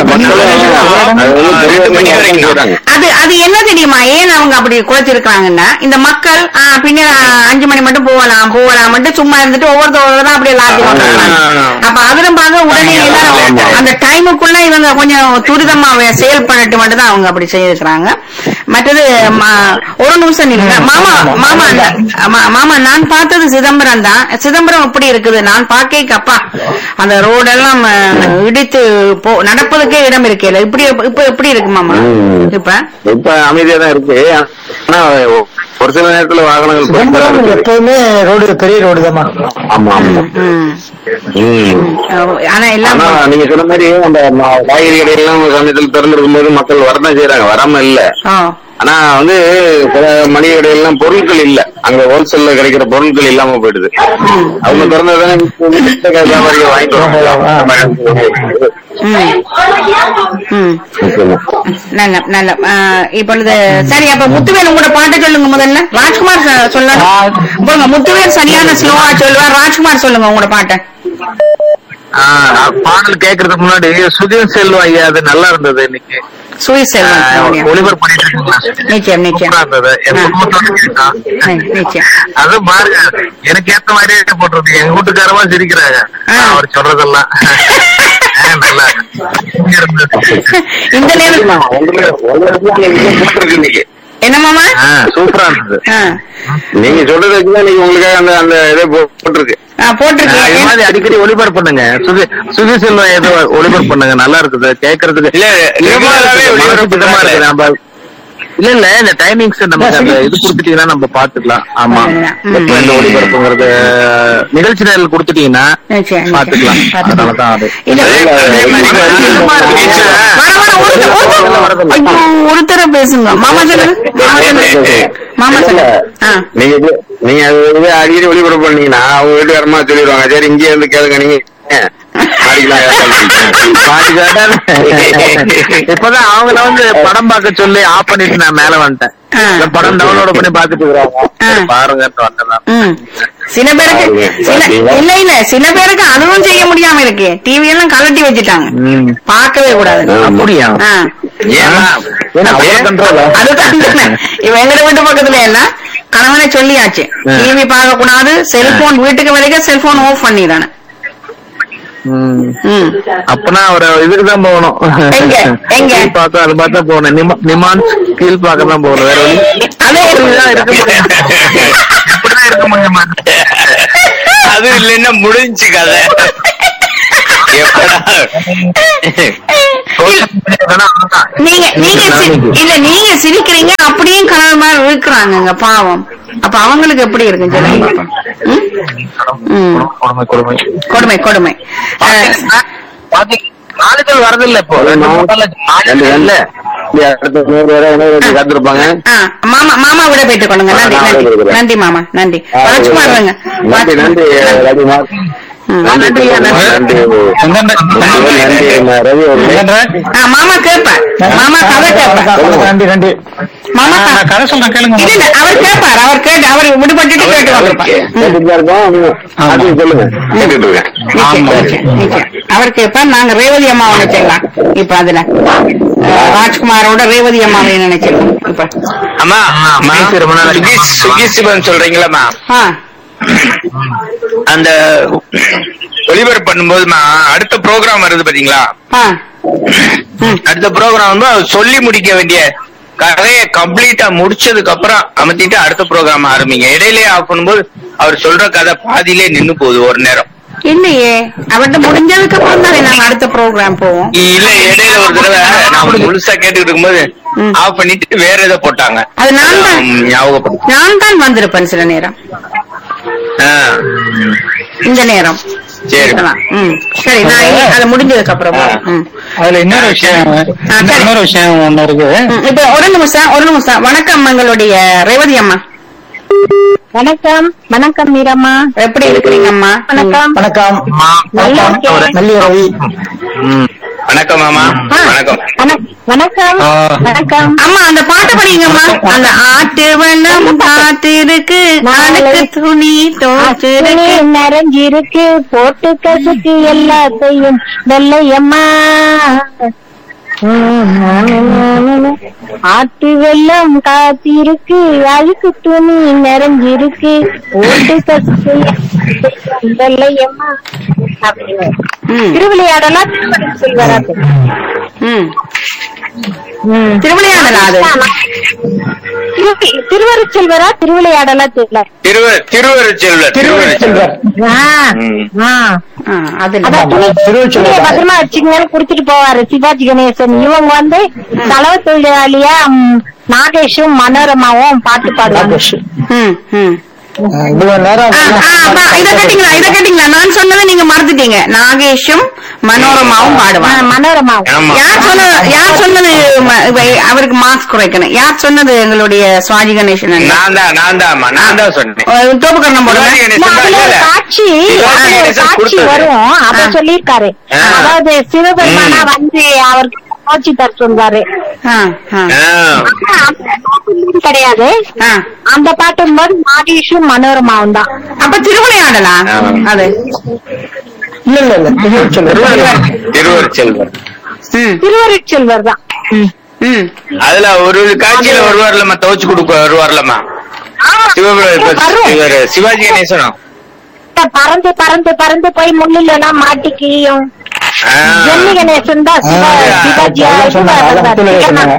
ரெண்டு மணி வரைக்கும் சொல்றாங்க அது அது என்ன தெரியுமா ஏன் அவங்க அப்படி குறைச்சிருக்காங்கன்னா இந்த மக்கள் ஆ, பின்ன ஆ, அஞ்சு மணி மட்டும் போகலாம் போகலாம் மட்டும் சும்மா இருந்துட்டு ஒவ்வொருத்தவங்க அப்படியே லாத்தி கொண்டு வராங்க. அப்ப அதுல பார்க்க உடனே எல்லாரும் அந்த டைமுக்குள்ள இவங்க கொஞ்சம் துரிதமா வே- செயல்படட்டு மட்டும் தான் அவங்க அப்படி செய்திருக்கிறாங்க மற்றது ம- ஒரு நிமிஷம் நில்லுங்க மாமா மாமா மா- மாமா நான் பார்த்தது சிதம்பரம் தான் சிதம்பரம் எப்படி இருக்குது நான் பார்க்க அப்பா அந்த ரோடெல்லாம் ஆ, இடித்து போ நடப்பதுக்கே இடம் இருக்கே இப்படி இப்ப எப்படி இருக்கு மாமா ம். இப்ப இப்ப அமைதியா தான் இருக்கு ஆனா ஒரு சில நேரத்துல வாகனங்கள் போயிட்டு தான் சிதம்பரம் இருக்கு. எப்பவுமே ரோடு பெரிய ரோடு தான்மா ஆமா ஆமா ம். ம். ஆனா எல்லாம் ஆனா நீங்க சொன்ன மாதிரி அந்த ம- காய்கறி கடையெல்லாம் ஒரு சமயத்துல திறந்திருக்கும் போது மக்கள் வரதான் செய்யறாங்க வராம இல்ல ஆ ஆனா வந்து சில மளிகை கடையெல்லாம் பொருட்கள் இல்ல அங்க ஹோல்சேல்ல கிடைக்கிற பொருட்கள் இல்லாம போயிடுது அவங்க திறந்ததானே வியாபாரிகள் வாங்கிட்டு வராங்க. ம். ம். நல்ல நல்ல ஆ, இப்பொழுது சரி அப்ப முத்துவேல் உங்களோட பாட்டை சொல்லுங்க முதல்ல ராஜ்குமார் சொ- சொல்லணும் போங்க முத்துவேல் சரியான ஸ்லோவா சொல்லுவார் ராஜ்குமார் சொல்லுங்க உங்களோட பாட்டை ஆஹ் பாடல் கேக்குறதுக்கு முன்னாடி சுதீர் செல்வம் ஐயா அது நல்லா இருந்தது இன்னைக்கு சுய செல்வம் ஆஹ் ஒளிபரப்பு பண்ணிட்டு இருக்கீங்களா நிச்சயம் நிச்சயம் சூப்பரா இருந்தது என் ஆ. குடும்பத்தோட கேட்டோம். ம், நிச்சயம் அது பாருங்க எனக்கு ஏத்த மாதிரியே போட்டிருக்கு எங்க வீட்டுக்காரமா சிரிக்கிறாங்க ஆ. அவர் சொல்றதெல்லாம் ஆ, நல்லா இருந்தது. இந்த நேரம் உங்களுக்கு உங்களுக்கு போட்டிருக்கு இன்னைக்கு என்ன மாமா ஆ, சூப்பரா இருந்தது ஆ. நீங்க சொல்றது வச்சுதான் நீங்க உங்களுக்காக அந்த அந்த இதை போ- போட்டிருக்கு ஆ, ஆ, இது போட்டிருக்கேன் மாதிரி அடிக்கடி ஒளிபரப்பு பண்ணுங்க சுதி சுதி செல்வம் ஏதோ ஒளிபரப்பு பண்ணுங்க நல்லா இருக்குது கேக்குறதுக்கு இல்ல, ரெகுலராவே ஒளிபரப்பு இதமா பண்றாரு. இருக்குது நம்ம இல்ல இல்ல இந்த டைமிங்ஸ் நமக்கு அந்த இது கொடுத்துட்டீங்கன்னா நம்ம பாத்துக்கலாம் ஆமா அதுதான். ம். எப்ப இந்த ஒளிபரப்புங்கிறது நிகழ்ச்சி நேரில் கொடுத்துட்டீங்கன்னா நிச்சயம், நிச்சயம். பாத்துக்கலாம் பாத்துக்கலாம். அதனாலதான் அது இல்ல, அதிகமா இருக்கு. வர, வர, ஒருத்தர், ஒருத்தர். ஐயோ, ஒருத்தர பேசுங்க மாமா சொல்லுங்க மாமா சொல்லுங்க மாமா சொல்லுங்க ஆ நீங்க இது- நீங்க அது இது அடிக்கடி ஒளிபரப்பு பண்ணீங்கன்னா அவங்க வீட்டுக்காரமா சொல்லிடுவாங்க சரி இங்கே இருந்து கேளுங்க நீங்க மாடிக்கலாம் பாட்டு கேட்டா இப்பதான் அவங்கள வந்து படம் பார்க்க சொல்லி ஆஃப் பண்ணிட்டு நான் மேல வந்துட்டேன் ஆ. இந்த படம் டவுன்லோட் பண்ணி பாத்துட்டு ஆ. இருக்கிறாங்க பாருங்கன்னு வந்தேன் ம். சில பேருக்கு சில இல்ல இல்ல சில பேருக்கு அதுவும் செய்ய முடியாம இருக்கு டிவி எல்லாம் கலட்டி வச்சுட்டாங்க ம். பார்க்கவே கூடாது அப்படியா ஆ. ஏன்னா அவ்வளவு control ஆ? அதுதான் இவ எங்க வீட்டு பக்கத்துல எல்லாம் கணவனை சொல்லியாச்சு ஆ. டிவி பார்க்க கூடாது செல்போன் வீட்டுக்கு வரைக்கும் செல்போன் ஆஃப் பண்ணிடானு ம். ம் அப்பனா ஒரு இதுக்கு தான் போகணும் எங்க? எங்க? கீழ் பார்க்க அது பார்த்தா போகணும் நிமா- நிமான் கீழ் பார்க்க தான் போகணும் வேற வழி அதே இதுதான் இருக்க முடியும். எடுக்க முடியுமா அது இல்லைன்னா முடிஞ்சு கதை எப்படா நீங்க நீங்க சி- இல்ல நீங்க சிரிக்கிறீங்க அப்படியே கனவு மாதிரி இருக்கிறாங்கங்க பாவம் அப்ப அவங்களுக்கு எப்படி இருக்கும் சொல்லுங்க பாப்போம். ம்? ம். கொடுமை கொடுமை கொடுமை கொடுமை அஹ், பாத்தீங்க, ஆளுகள் வரதில்ல இப்போ ரெண்டு மூணு நாள்ல ரெண்டு ஆளுகள் இல்ல ரெண்டு அடுத்த நூறு வரை உணவு வச்சு காத்திருப்பாங்க ஆ, மாமா மாமா விட போயிட்டு கொள்ளுங்க நன்றி ஆ, நன்றி விடுகிறேன். நன்றி மாமா நன்றி ராஜ்குமார் வாங்க நன்றி நன்றி ரவிமார் ம். நன்றி நன்றி நன்றி எந்தெந்த- நன்றி ரவி அவர்களே எந்தெந்த? ஆ, மாமா கேட்பார் மாமா கதை கேட்பார் நன்றி நன்றி மாமா ஆ, க- நான் கதை சொல்றேன் கேளுங்க இல்ல இல்ல அவர் கேட்பார் அவர் கேட்டு அவர் விடுபட்டுட்டு கேட்டு வந்திருப்பார் ம். கேட்டுட்டு தான் இருக்கோம் அது சொல்லுங்க கேட்டுட்டு இருக்கேன் நிச்சயம், நிச்சயம், நிச்சயம். அவர் கேட்பார் நாங்க ரேவதி அம்மாவை நினைச்சிடலாம் இப்ப அதுல அஹ், ராஜ்குமாரோட ரேவதி அம்மாவை நினைச்சிடலாம் இப்ப அம்மா அம்மா பேசி ரொம்ப நாள் சுகி சுகி சிவன் சொல்றீங்களா ஆ அந்த ஒளிபரப்பு பண்ணும்போதுமா அடுத்த ப்ரோக்ராம் வருது பாத்தீங்களா ஆ ம். அடுத்த ப்ரோக்ராம் வந்து அவர் சொல்லி முடிக்க வேண்டிய கதையை கம்ப்ளீட்டா முடிச்சதுக்கு அப்புறம் அமர்த்திட்டு அடுத்த ப்ரோக்ராம் ஆரம்பிங்க இடையிலே ஆஃப் பண்ணும்போது அவர் சொல்ற கதை பாதியிலே நின்னு போகுது ஒரு நேரம் இல்லையே அவர்கிட்ட முடிஞ்சதுக்கு அப்புறம் தானே நாங்க அடுத்த ப்ரோக்ராம் போவோம் இல்ல இடையில ஒரு தடவை நான் முழுசா கேட்டுக்கிட்டு இருக்கும்போது ம். ஆஃப் பண்ணிட்டு வேற ஏதோ போட்டாங்க அது நான் தான். ம், ஞாபகப்படுத்து நான் தான் வந்திருப்பேன் சில நேரம் ஆ, இந்த நேரம் சரி இருக்கலாம். ம் சரி நான் இனி அது முடிஞ்சதுக்கு அப்புறம் ஆ. ம் அதுல இன்னொரு விஷயம் சரி. இன்னொரு விஷயம் ஒண்ணு இருக்கு ம், இப்ப ஒரு நிமிஷம் ஒரு நிமிஷம் வணக்கம் எங்களுடைய ரேவதி அம்மா வணக்கம் வணக்கம் மீரம்மா எப்படி இருக்கிறீங்க அம்மா வணக்கம் வணக்கம் நல்லா இருக்கேன். நல்லி ரவி ம். வணக்கம் மாமா ஆ, வணக்கம் வணக்- வணக்கம் ஆ. வணக்கம் அம்மா அந்த பாட்டு படிங்கம்மா அந்த ஆட்டு வெள்ளம் காத்திருக்கு நாளுக்கு துணி தோற்றிருக்கு துணி நிறைஞ்சிருக்கு போட்டு கசுக்கு எல்லாத்தையும் வெள்ளையம்மா ஆட்டு வெள்ளம் காத்திருக்கு அழுக்கு துணி நிறைஞ்சிருக்கு போட்டு கசுக்கு எல்லாத்தையும் வெள்ளையம்மா அப்படின்னு ம், திருவிளையாடலாம் செல்வராது ம். திருவிளையாடலா அது திருவருச்செல்வரா திருவிளையாடலா தெரியல திருவ திருவருச்செல்வர் திருவருச்செல்வர் ஆ, ம். ஆ. ஆ, அதுல அதான் துணி திருவருட்செல்வர். துணியை பத்திரமா வச்சுக்கங்கன்னு குடுத்துட்டு போவாரு சிவாஜி கணேசன் இவங்க வந்து தலவ தொழிலாளியா ம், நாகேஷும் மனோரமாவும் பாட்டு பாடுவாங்க ம், ம். இவ்வளவு நேரம் ஆ, ஆ, அப்பா, இத கேட்டீங்களா இத கேட்டீங்களா நான் சொன்னதை நீங்க மறந்துட்டீங்க நாகேஷும் மனோரமாவும் ஆ, பாடுவாங்க மனோரமாவும் ஆமா யார் சொன்னது யார் சொன்னது ம- இவ- அவருக்கு மார்க்ஸ் குறைக்கணும் யார் சொன்னது எங்களுடைய சுவாஜி கணேசன் அண்ணன்? நான் தான் நான் தான் நான் தான் சொன்னேன் ஒரு தோப்பு கண்ணம் போடுங்க சிவாஜி இல்ல, கணேசன் தான் அதுல ஒரு இல்ல. காட்சி சிவாஜி அதுல ஒரு கணேசன் காட்சி கொடுத்தது. வரும் அத ஆ. சொல்லியிருக்காரு ஆ. அதாவது சிவபெருமானா ம். வந்து அவருக்கு காட்சி தர சொல்றாரு ஆ, ஆ, ஆ. ஆனா, அந்த பாட்டு கிடையாது ஆ. அந்த பாட்டும் போது நாகேஷும் மனோரமாவும் தான் அப்ப திருவிளையாடலா ஆ. அது இல்ல இல்ல இல்ல திருவருட்செல்வர். திருவருச்செல்வர் ம், திருவருட்செல்வர் தான் ம். அதுல ஒரு காட்சியில வருவார்லம்மா துவச்சு கொடுக்க வருவார்லம்மா சிவபெருமான் இவர் சிவாஜி கணேசனும் பறந்து பறந்து பறந்து போய் முள்ளில எல்லாம் மாட்டிக்கியும் ஆ. ஜென்னி கணேசன் தான் சிவா- ஆ, சிவாஜியா அதான் இது சொன்னாங்க, அதான் வந்தாரு. முத்துல சொன்னாங்க.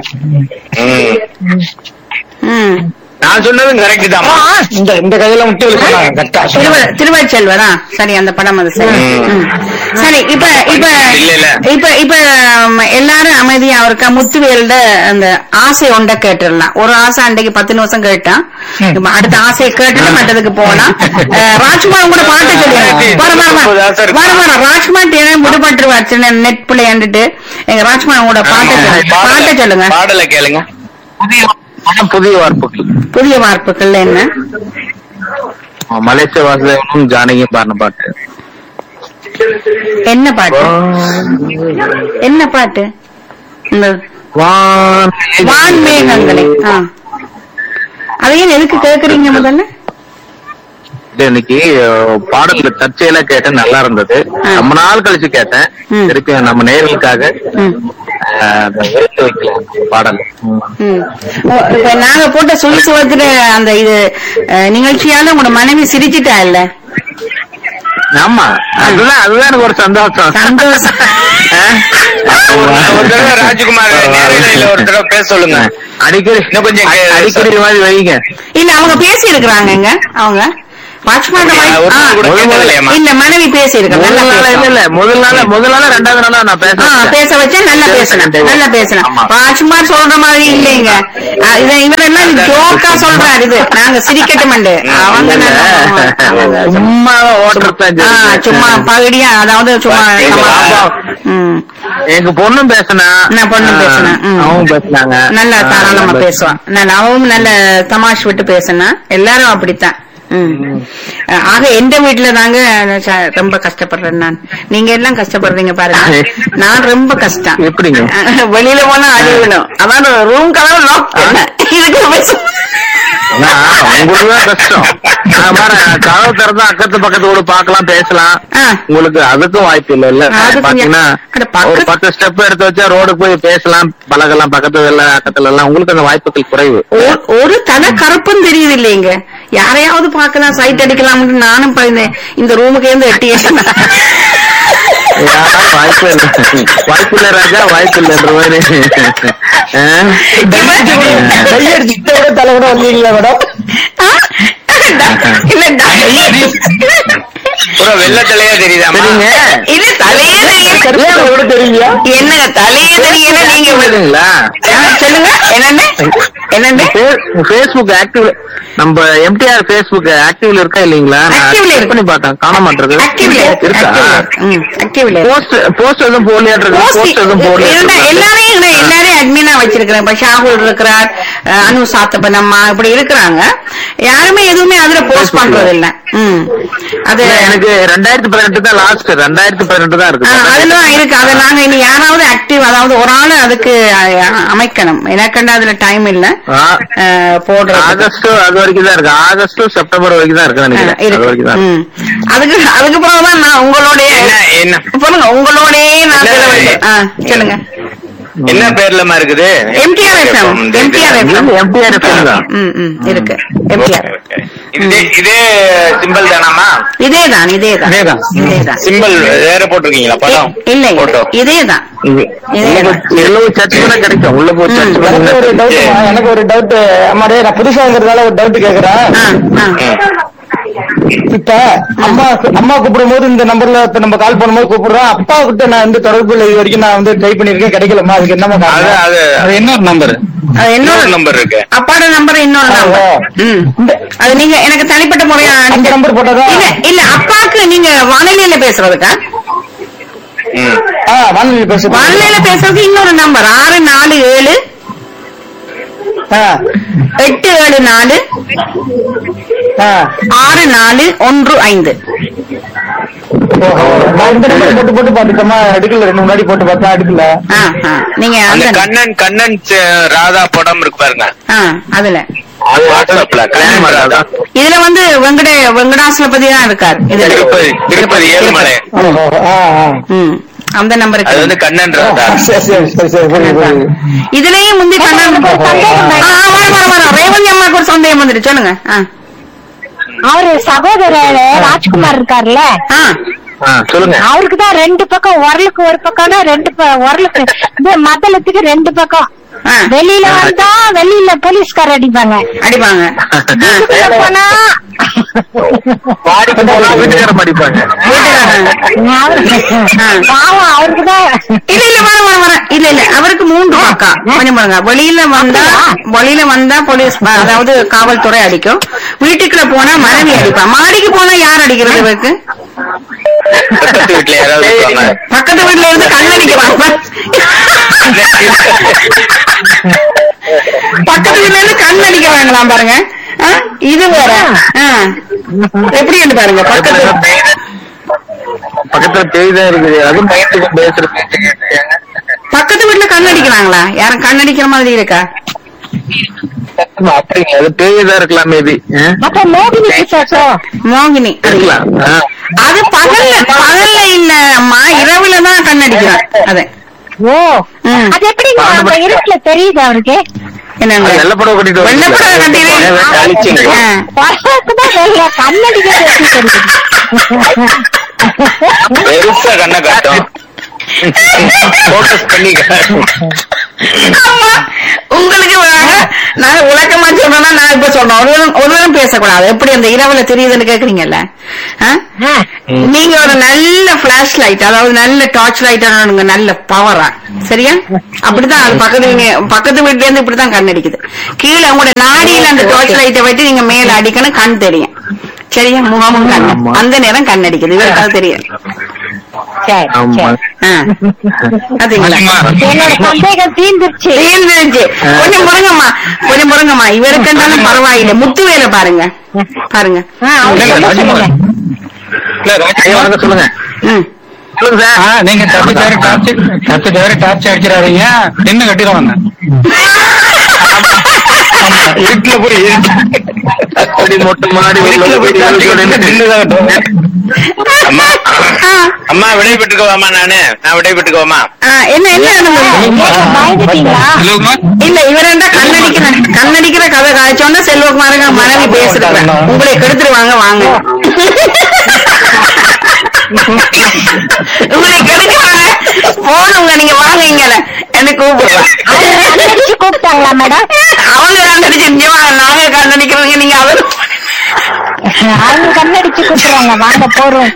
ம். ம். நான் சொன்னதும் கரெக்ட் தான் இந்த இந்த கையில மட்டும் சொன்னாங்க கரெக்டா திருவ திருவச்செல்வரா சரி அந்த படம் அது சரி ம். ம். சரி இப்ப இப்ப இல்ல, இல்ல. இப்ப இப்ப ம், எல்லாரும் அமைதியா இருக்கா முத்துவேல்ட அந்த ஆசை ஒண்ட கேட்டுடலாம் ஒரு ஆசை அன்றைக்கு பத்து நிமிஷம் கேட்டான் இப்ப அடுத்த ஆசையை கேட்டுட்டு மற்றதுக்கு போலாம் அஹ், ராஜ்குமார் கூட பாட்டு சொல்லுங்க வர வர முப்பது ஆசை வர இருக்கு. வர வர ராஜ்குமார் என்ன விடுபட்டுருவார் சின்ன நெட் பிள்ளையாண்டுட்டு எங்க ராஜ்குமார் கூட பாட்டை சொல்லுங்க பாட்டை சொல்லுங்க பாடல கேளுங்க புதிய ஆனா புதிய வார்ப்புகள் புதிய வார்ப்புகள் என்ன மலேசிய வாசுதேவனும் ஜானகியும் பாடின பாட்டு என்ன பாட்டு என்ன பாட்டு இந்த வான் வான்மேகங்களே ஆ. அதையும் எதுக்கு கேக்குறீங்க முதல்ல இது இன்னைக்கு அஹ், பாடல்ல தற்செயலா கேட்டேன் நல்லா இருந்தது ஆ. ரொம்ப நாள் கழிச்சு கேட்டேன் ம். திருப்பி நம்ம நேர்களுக்காக ம். அஹ், அந்த எடுத்து வைக்கலாம் பாடல் ம். ம். ஓ, இப்ப நாங்க போட்ட சுழி சுவத்துல அந்த இது அஹ், நிகழ்ச்சியால உங்களோட மனைவி சிரிச்சிட்டா இல்ல ஆமா அதுதான் அதுதான் எனக்கு ஒரு சந்தோஷம் சந்தோஷம் ஒரு தடவை ராஜ்குமார் நேரலையில ஒரு தடவை பேச சொல்லுங்க அடிக்கடி இன்னும் கொஞ்சம் கே- அடிக்கடி இது மாதிரி வைங்க இல்ல அவங்க பேசி இருக்கிறாங்கங்க அவங்க வாட்ச்மேன் அப்படியா? ஒரு நாள் கூட கேட்டதில்லையாம்மா? இல்ல மனைவி பேசி இருக்க முதல் நல்லா நாள் இல்ல பேசுவா. இல்ல முதல் நாள் முதல் நாள் ரெண்டாவது நாளா நான் பேச ஆ, வச்சேன். பேச வச்சா நல்லா பேசணும் பேசுனேன். நல்லா பேசணும் ஆமா. வாட்ச்மேன் சொல்ற மாதிரி இல்லைங்க ஆ, இத இவரெல்லாம் ஜோக்கா சொல்றாரு இது நாங்க சிரிக்கட்டுமண்டு அவங்க இல்ல, நல்லா- இல்ல. சும்மா ஓட்டுறதான் ஆ, சும்மா பகுடியா அதாவது சும்மா எங்க சமாளம். பாப்பா- ம் எங்க பொண்ணும் பேசினா நான் பொண்ணும் பேசுனேன் ம். அவங்க பேசினாங்க நல்லா ஆ, தாராளமா பேச- பேசுவான் நல்ல அவவும் நல்ல தமாஷ் விட்டு பேசுனா எல்லாரும் அப்படித்தான் ம். ஆக எந்த வீட்டுல தாங்க ச- ரொம்ப கஷ்டப்படுறேன் நான் நீங்க எல்லாம் கஷ்டப்படுறீங்க பாருங்க நான் ரொம்ப கஷ்டம் எப்படிங்க? வெளியில போனா அழுகணும் அதான் ரூம் கதவு லாக் இதுக்கு பேச ஆனா, உங்களுக்கு தான் கஷ்டம் நான் பாரு, கதவு திறந்தா அக்கத்து பக்கத்து கூட பாக்கலாம் பேசலாம் ஆ. உங்களுக்கு அதுக்கும் வாய்ப்பு இல்ல இல்ல அதுக்கும் பாத்தீங்கன்னா அட, பக்கத்து- ஒரு பத்து ஸ்டெப் எடுத்து வச்சா ரோடுக்கு போய் பேசலாம் பழகலாம் பக்கத்து வெள்ள அக்கத்துல எல்லாம் உங்களுக்கு அந்த வாய்ப்புகள் குறைவு ஒரு- ஒரு தலை கருப்பும் தெரியுது இல்லைங்க யாரையாவது பார்க்கலாம் சைட் அடிக்கலாம்னு நானும் இப்ப இந்த- இந்த ரூமுக்கு இருந்து எட்டி யாரும் வாய்ப்பு இல்ல வாய்ப்பு இல்ல ராஜா வாய்ப்பு இல்லன்ற மாதிரி ஆ? கையெடுத்து இதை விட தலை விட வந்தீங்களா மேடம் இல்ல பூரா வெள்ளை தலையா தெரியுதாமா சரிங்க இல்ல தலையே தெரியல கருத்து விட தெரியுங்களா என்னங்க தலையே தெரியல நீங்க இல்லைங்களா ஆ, சொல்லுங்க என்னன்னு என்னன்னு பேஸ்புக் ஆக்டிவ் நம்ம எம்டிஆர் பேஸ்புக் ஆக்டிவ்ல இருக்கா இல்லீங்களா நான் Active ல check இருக்கு. பண்ணி பார்த்தேன் காண மாட்டிருக்கு ஆக்டிவ்ல இருக்கு இருக்கா ஆக்டிவ்ல இருக்கு போஸ்ட் போஸ்ட் எதுவும் போடலையாட்டு Post போஸ்ட் எதுவும் இருந்தா போடலையா எல்லாரையும் நான் எல்லாரையும் அட்மினா வச்சிருக்கிறேன் இப்ப ஷாகுல் இருக்கிறார் அஹ், அனு சாத்தப்பன் அம்மா இப்படி இருக்கிறாங்க யாருமே எதுவுமே அதுல போஸ்ட் பண்றது இல்ல ம் அது எனக்கு ரெண்டாயிரத்தி பதினெட்டு தான் லாஸ்ட் ரெண்டாயிரத்தி பதினெட்டு தான் ஆ, இருக்கு அதுலதான் இருக்கு அது நாங்க இனி யாராவது ஆக்டிவ் அதாவது ஒரு ஆள் அதுக்கு அஹ், அமைக்கணும் எனக்கண்டு அதுல டைம் இல்ல ஆ. அஹ், போடுறது ஆகஸ்ட் அது வரைக்கும் தான் இருக்கு ஆகஸ்ட் செப்டம்பர் வரைக்கும் தான் இருக்கு நினைக்கிறேன் அது வரைக்கும் தான் ம். அதுக்கு அதுக்கு பிறகுதான் நான் உங்களுடைய என்ன என்ன சொல்லுங்க உங்களோடயே நான் இல்ல, சொல்ல வேண்டும். ஆ, சொல்லுங்க என்ன பேர்லமா இருக்குது MTR FM MTR FM MTR FM தான் ம் ம் இருக்கு எம்டிஆர் இதே இதே சிம்பிள் தானாமா இதேதான் இதேதான் இதேதான். இதேதான் சிம்பிள் வேற போட்டிருக்கீங்களா படம் இல்ல போட்டோ இதேதான் இது- இதேதான் உள்ள போய் சர்ச் கூட கிடைக்கும் உள்ள போய் சர்ச் எனக்கு ஒரு பண்ண டவுட் எனக்கு ஒரு டவுட் அம்மாடே நான் புதுசாங்கிறதால ஒரு டவுட் கேக்குறேன் ஆ, ஆ. இப்ப அம்மா அம்மா கூப்பிடும் போது இந்த நம்பர்ல இப்ப நம்ம கால் பண்ணும்போது கூப்பிடுறோம் அப்பா கிட்ட நான் வந்து தொடர்பு இல்லை இது வரைக்கும் நான் வந்து ட்ரை பண்ணிருக்கேன் கிடைக்கலமா அதுக்கு என்னமா அது காரணம்? அது அது இன்னொரு நம்பர் அது இன்னொரு இன்னொரு நம்பர் இருக்கு அப்பாட நம்பர் இன்னொரு ஆ, நம்பர் ஆ. ம் இந்த- அது நீங்க எனக்கு தனிப்பட்ட முறையா அந்த அனுப்பி- நம்பர் போட்டதா இல்ல இல்ல அப்பாக்கு நீங்க வானிலையில பேசுறதுக்கா ம். ஆ வானொலி பேச வானிலையில பேசுறதுக்கு இன்னொரு நம்பர் ஆறு நாலு ஏழு ஆ எட்டு ஏழு நாலு ஆ ஆறு நாலு ஒன்று ஐந்து ஓஹோ. நான் இந்த நம்பர் போட்டு போட்டு பாத்துட்டோமா எடுக்கல ரெண்டு முன்னாடி போட்டு பார்த்தா எடுக்கல ஆ, ஆ. நீங்க அந்த அந்த கண்ணன் கண்ணன் ச- ராதா படம் இருக்கு பாருங்க ஆ, அதுல அது வாட்ஸ்அப்ல கண்ணன் ராதா இதுல வந்து வெங்கட வெங்கடாசலபதி தான் இருக்கார் இதுல திருப்பதி திருப்பதி ஏழுமலை ஓஹோ. ஆ ஆ ம் அந்த நம்பருக்கு அது வந்து கண்ணன் ராதா சரி சரி சரி சரி புரியுது, புரியுது. இதுலயும் முந்தி கண்ணன் ஆ, ஆ, வர வர வர ரேவதி அம்மாக்கு ஒரு சந்தேகம் வந்துட்டு சொல்லுங்க ஆ. அவரு சகோதரர் ராஜ்குமார் இருக்காருல்ல ஆ ஆ, சொல்லுங்க அவருக்கு தான் ரெண்டு பக்கம் உரலுக்கு ஒரு பக்கம்னா ரெண்டு ப- உரலுக்கு இது மத்தளத்துக்கு ரெண்டு பக்கம் ஆ. வெளியில வந்தா வெளியில போலீஸ்கார அடிப்பாங்க அடிப்பாங்க ஆ. வீட்டுக்குள்ள போனா வாடிக்கு போனா வீட்டுக்காரர் படிப்பாங்க ஆ. பாவம் அவருக்கு தான் இல்ல இல்ல வர வர வர இல்ல இல்ல அவருக்கு மூன்று பக்கம் கொஞ்சம் பாருங்க வெளியில வந்தா வெளியில வந்தா போலீஸ் அதாவது காவல்துறை அடிக்கும் வீட்டுக்குள்ள போனா மனைவி அடிப்பா மாடிக்கு போனா யார் அடிக்கிறது இவருக்கு பக்கத்து வீட்டுல யாராவது இருப்பாங்க பக்கத்து வீட்டுல இருந்து கண்ணடிக்கிறாங்க பக்கத்து வீட்டுல இருந்து கண் அடிக்கிறாங்களாம் பாருங்க ஆ, இது வேற ஆ. எப்படி இருக்கு பாருங்க பக்கத்து பக்கத்துல பேய் தான் இருக்குது அதுவும் பயத்துக்கு பேசுறது பக்கத்து வீட்டுல கண் அடிக்கிறாங்களா யாரும் கண் அடிக்கிற மாதிரி இருக்கா அப்படிங்க அது பேய் தான் இருக்கலாம் மேபி அப்ப மோகினி பிசாசம் மோகினி அது இருக்கலாம் ஆ. அது பகல்ல பகல்ல இல்ல அம்மா இரவுல தான் கண் அடிக்கிறான் அது ஓ ம். அது எப்படி அந்த இருட்டுல தெரியுது அவருக்கு என்னங்க அது வெள்ளை புடவை கட்டிட்டு வரீங்களா? வெள்ளப்புடவை கட்டிட்டு கழிச்சிங்க. ஆ. வரக்குதான் வெள்ள கண்ணடிக்கிறது எப்படி தெரியுது பெருசா கண்ணை காட்டும் போக்கஸ் பண்ணி காட்டும். ஆமா உங்களுக்கு வேற நான் விளக்கமா சொல்றேன்னா நான் இப்ப சொல்றேன் ஒரு தரம் ஒரு தரம் பேசக்கூடாது எப்படி அந்த இரவுல தெரியுதுன்னு கேக்குறீங்கல்ல ஆ? நீங்க ஒரு நல்ல பிளாஷ் லைட் அதாவது நல்ல டார்ச் லைட் நல்ல பவரா சரியா அப்படிதான் அது பக்கத்து வீங்க- பக்கத்து வீட்டுல இருந்து இப்படிதான் கண் அடிக்குது கீழே உங்களோட நாடியில அந்த டார்ச் லைட்டை வச்சு நீங்க மேல அடிக்கணும் கண் தெரியும் சரியா முகமும் கண் அந்த நேரம் கண் அடிக்குது இவருக்கு அது தெரியும் சரி ஆமா சரி ஆ. பாத்தீங்களா என்னோட சந்தேகம் தீர்ந்துருச்சு தீர்ந்துருச்சு கொஞ்சம் முருங்கம்மா கொஞ்சம் முருங்கம்மா இவருக்கு இருந்தாலும் பரவாயில்லை முத்து வேலை பாருங்க பாருங்க ஆ, அவர் இல்ல, சொல்ல ராஜ்குமார். சொல்லுங்க. இல்ல, ஐயா, ராஜ்குமார். வணக்கம் சொல்லுங்க ம். சொல்லுங்க சார் ஆ, நீங்க தப்பி தவிர டார்ச் தப்பி தவிர டார்ச் அடிச்சிடாதீங்க நின்னு கட்டிடுவாங்க வீட்டுல போய் அப்படி மொட்டை மாடி வீட்டுல போய் டார்ச் கட்டிட்டு நின்னுதான் கட்டுவாங்க. அம்மா ஆ, அம்மா விடை பெற்றுக்கோவாமா நானு நான் விடை பெற்றுக்கோமா ஆ, என்ன என்ன அனுபவம்? ஏன் பயந்துட்டீங்களா செல்வகுமார் இல்ல இவர் என்ன கண்ணடிக்கிற கண்ணடிக்கிற கதை காய்ச்சோன்னா செல்வகுமாரங்க மனைவி பேசுறாங்க உங்களை கெடுத்துருவாங்க வாங்க உங்களை கெடுக்கிறாங்க போனுங்க நீங்க வாங்க இங்க எனக்கு கூப்பிடுவேன் அவங்க கண்ணடிச்சு கூப்பிட்டாங்களா மேடம் அவங்க கண்ணடிச்சு இங்க வாங்க நாங்க கண்ணடிக்கிறவங்க நீங்க அவர் அவங்க கண்ணடிச்சு கூப்பிடுறாங்க வாங்க போறோம்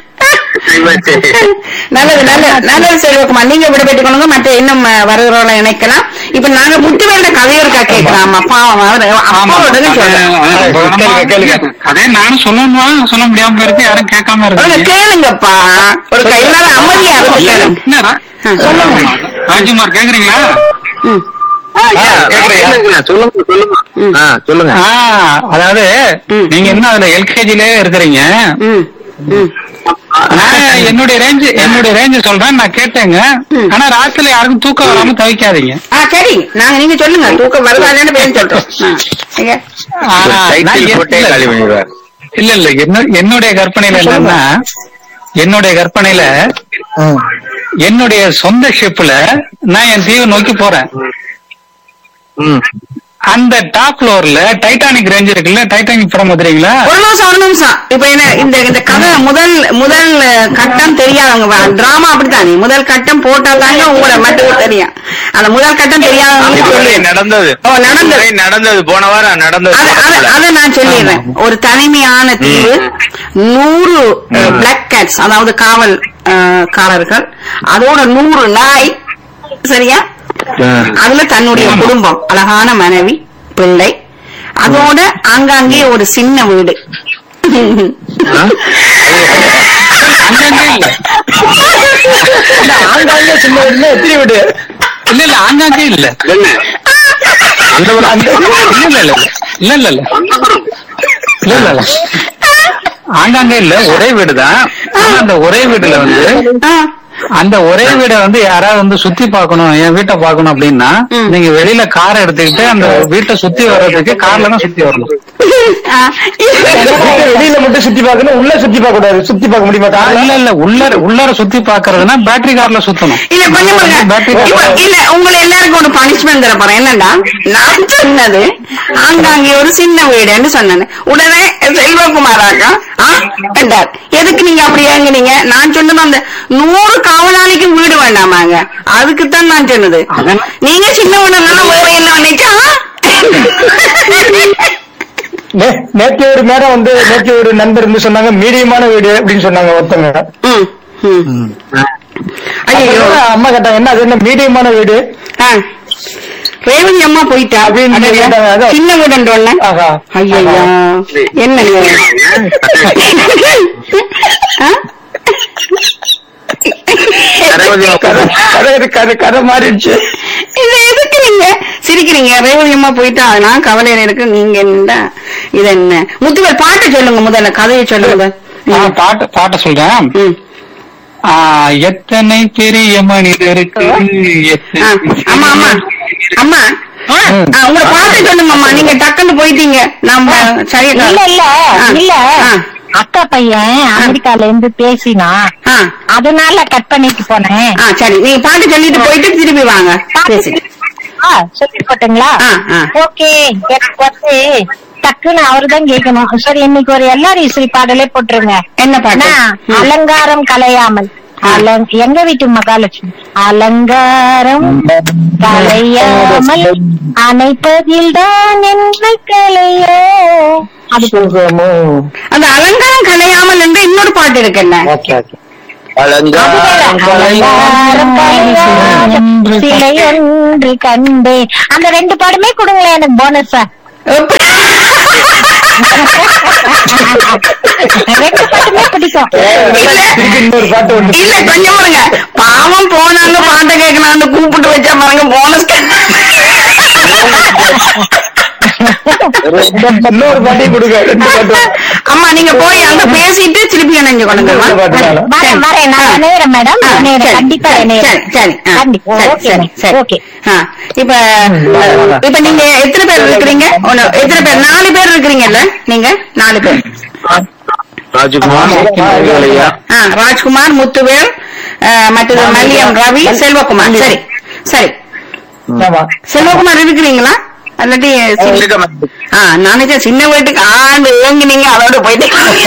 நல்லது நல்லது நல்லது செல்வகுமார் நீங்க விடைபெற்றுக்கணுங்க மற்ற இன்னும் வருகிறவங்களை இணைக்கலாம் இப்ப நாங்க முட்டு வேண்ட கதையை இருக்கா கேட்கலாமா பாவம் அவர் அப்பாவோட சொல்றேன் அதே நானும் சொல்லணுமா சொல்ல முடியாம இருக்கு யாரும் கேட்காம அவங்க இருக்கு கேளுங்கப்பா ஒரு கையினால அமைதியா இருக்கு கேளுங்க என்னடா? சொல்லுங்க. ராஜ்குமார் கேக்குறீங்களா ம். சொல்லுங்க சொல்லுங்க ஆ சொல்லுங்க ஆ, அதாவது ம். நீங்க இன்னும் அதுல எல்கேஜிலே இருக்கிறீங்க ம். ம். நான் என்னுடைய ரேஞ்ச் என்னுடைய ரேஞ்ச் சொல்றேன் நான் கேட்டேங்க ம். ஆனா ராத்திரில யாருக்கும் தூக்கம் வராம தவிக்காதீங்க ஆ சரி நாங்க நீங்க சொல்லுங்க தூக்கம் வருதான்னு பேர் சொல்றோம் ஆ, எங்க? ஆ, நான் டைட்டில் போட்டே இல்ல, காலி பண்ணிடுவார் இல்ல இல்ல என்ன- என்னுடைய கற்பனையில என்னன்னா என்னுடைய கற்பனையில என்னுடைய சொந்த ஷிப்ல நான் என் தீவை நோக்கி போறேன் ம் அந்த டாப் ஃப்ளோர்ல டைட்டானிக் ரேஞ்ச் இருக்குல்ல டைட்டானிக் படம் வந்துறீங்களா ஒரு நிமிஷம் ஒரு நிமிஷம் இப்ப என்ன இந்த இந்த கதை முதல் முதல் அஹ், கட்டம் தெரியாதவங்க டிராமா அப்படித்தானே முதல் கட்டம் போட்டாதாங்க உங்களை மட்டும் தெரியும் அந்த முதல் கட்டம் தெரியாதவங்க இதுவரை சொல்லி நடந்தது ஓ, நடந்தது. இதுவரை நடந்தது போன வாரம் நடந்தது அத- அத- படத்துல. அத நான் சொல்லிடுறேன் ஒரு தனிமையான தீவு நூறு பிளாக் கேட்ஸ் அதாவது காவல் அஹ், காரர்கள் அதோட நூறு நாய் சரியா அதுல தன்னுடைய குடும்பம் அழகான மனைவி பிள்ளை அதோட ஆங்காங்கே ஒரு சின்ன வீடு அங்கங்கே இல்ல ஆங்காங்கே சின்ன வீடுல எத்தனை வீடு இல்ல இல்ல ஆங்காங்கே இல்ல அந்த ஒரு அந்த இல்ல இல்ல இல்ல இல்ல இல்ல இல்ல இல்ல இல்ல இல்ல ஆங்காங்கே இல்ல ஒரே வீடுதான் ஆனா அந்த ஒரே வீடுல வந்து ஆ, அந்த ஒரே வீடை வந்து யாராவது வந்து சுத்தி பார்க்கணும் என் வீட்டை பார்க்கணும் அப்படின்னா ம். நீங்க வெளியில காரை எடுத்துக்கிட்டு அந்த வீட்டை சுத்தி வர்றதுக்கு கார்ல தான் சுத்தி வரணும் ஆ, வெளியில மட்டும் சுத்தி பார்க்கணும் உள்ள சுத்தி பார்க்க கூடாது சுத்தி பார்க்க முடியுமா காலைல இல்ல இல்ல உள்ளார உள்ளார சுத்தி பாக்குறதுன்னா பேட்டரி கார்ல சுத்தணும் இல்ல கொஞ்சம் பாருங்க. பேட்டரி இப்ப இல்ல உங்களை எல்லாருக்கும் ஒரு பனிஷ்மெண்ட் தர போறேன் என்னடா நான் சொன்னது ஆங்காங்கே ஒரு சின்ன வீடுன்னு சொன்னேன் உடனே செல்வகுமாராக்கா ஆ என்றார் எதுக்கு நீங்க அப்படி ஏங்குனீங்க நான் சொன்னது அந்த நூறு காவலாளிக்கு வீடு வேண்டாமாங்க அதுக்குத்தான் நான் சொன்னது நீங்க சின்ன வீடுனால வேற என்ன நினைச்சா நே- நேற்று ஒரு மேடம் வந்து நேற்று ஒரு நண்பர் வந்து சொன்னாங்க மீடியமான வீடு அப்படின்னு சொன்னாங்க ஒருத்தங்க ம் ம் ஐயோ அப்புறம் அம்மா கேட்டாங்க என்ன அது என்ன மீடியமான வீடு ஆ ரேவதி அம்மா போயிட்டா அப்படின்னு அடடே, கேட்டாங்க, அதான். சின்ன வீடுன்றோன்னே ஆஹா ஐயோ என்னங்க ஆ? கதை கதை கதை கதை மாறிடுச்சு இது எதுக்கு நீங்க சிரிக்கிறீங்க ரேவதி அம்மா போயிட்டா நான் கவலையில இருக்கு நீங்க என்ன இது என்ன முத்துவேல் பாட்டு சொல்லுங்க முதல்ல கதையை சொல்லுங்க ஆ, பாட்டு பாட்ட சொல்றேன் ம். ஆ, எத்தனை பெரிய மனிதருக்கு ஆ, எத்தனை அம்மா அம்மா அம்மா ஆ, உங்களை பாட்டு சொல்லுங்க அம்மா நீங்க டக்குன்னு போயிட்டீங்க நம்ம சரியா இல்ல இல்ல ஆ, இல்ல ஆ, அக்கா பையன் அமெரிக்கால இருந்து பேசினா ஆ, அதனால கட் பண்ணிட்டு போனேன் ஆ, சரி நீங்க பாட்டு சொல்லிட்டு போயிட்டு திருப்பி வாங்க பேசி ஆ, சொல்லி போட்டுங்களா ஆ, ஆ. ஓகே எனக்கு வந்து டக்குன்னு அவர்தான் கேட்கணும் சரி இன்னைக்கு ஒரு எல்லாரும் இசை பாடலே போட்டுருங்க என்ன பாட்டு அண்ணா, ம். அலங்காரம் கலையாமல் அலங் எங்க வீட்டு மகாலட்சுமி அலங்காரம் கலையாமல் அணைப்பதில் தான் என்ன கலையோ அது சுகமோ அந்த அலங்காரம் கலையாமல் என்று இன்னொரு பாட்டு இருக்கு என்ன ஓகே ஓகே அலங்காரம் கலையாத சிலை ஒன்று கண்டேன் அந்த ரெண்டு பாடுமே கொடுங்களேன் எனக்கு போனஸா ரெண்டு பாட்டுமே பிடிக்கும் திருப்பி இன்னொரு பாட்டு ஒண்ணு இல்ல கொஞ்சம் பாருங்க பாவம் போனாங்க பாட்டை கேட்கலாம்னு கூப்பிட்டு வச்சா பாருங்க போனஸ் இன்னொரு பாட்டையும் கொடுங்க ரெண்டு பாட்டு அம்மா நீங்க போய் அங்க பேசிட்டு திருப்பி இணைஞ்சு கொண்டு இன்னொரு பாட்டு வேணும். வரேன் வரேன் நான் இணையறேன் மேடம் ஆ, இணையறேன் சரி, கண்டிப்பா சரி, இணையறேன் சரி, ஆ, கண்டிப்பா சரி, ஓகே சரி, சரி. ஓகே ஆ, இப்ப அஹ், இப்ப நீங்க எத்தனை பேர் இருக்கிறீங்க ஒண்ணு, எத்தனை பேர் நாலு பேர் இருக்கிறீங்கல்ல நீங்க நாலு பேர் ராஜ்குமார் ஐயா ஆ, ராஜ்குமார் முத்துவேல் அஹ், மற்றது மல்லியம் ரவி செல்வகுமார் சரி சரி ஆமா செல்வகுமார் இருக்கிறீங்களா அல்லாட்டி சி- இருக்க மாட்டேங்குது. ஆ நான் நினைச்சேன் சின்ன வீட்டுக்கு ஆண்டு ஓங்கினீங்க அதோட போயிட்டு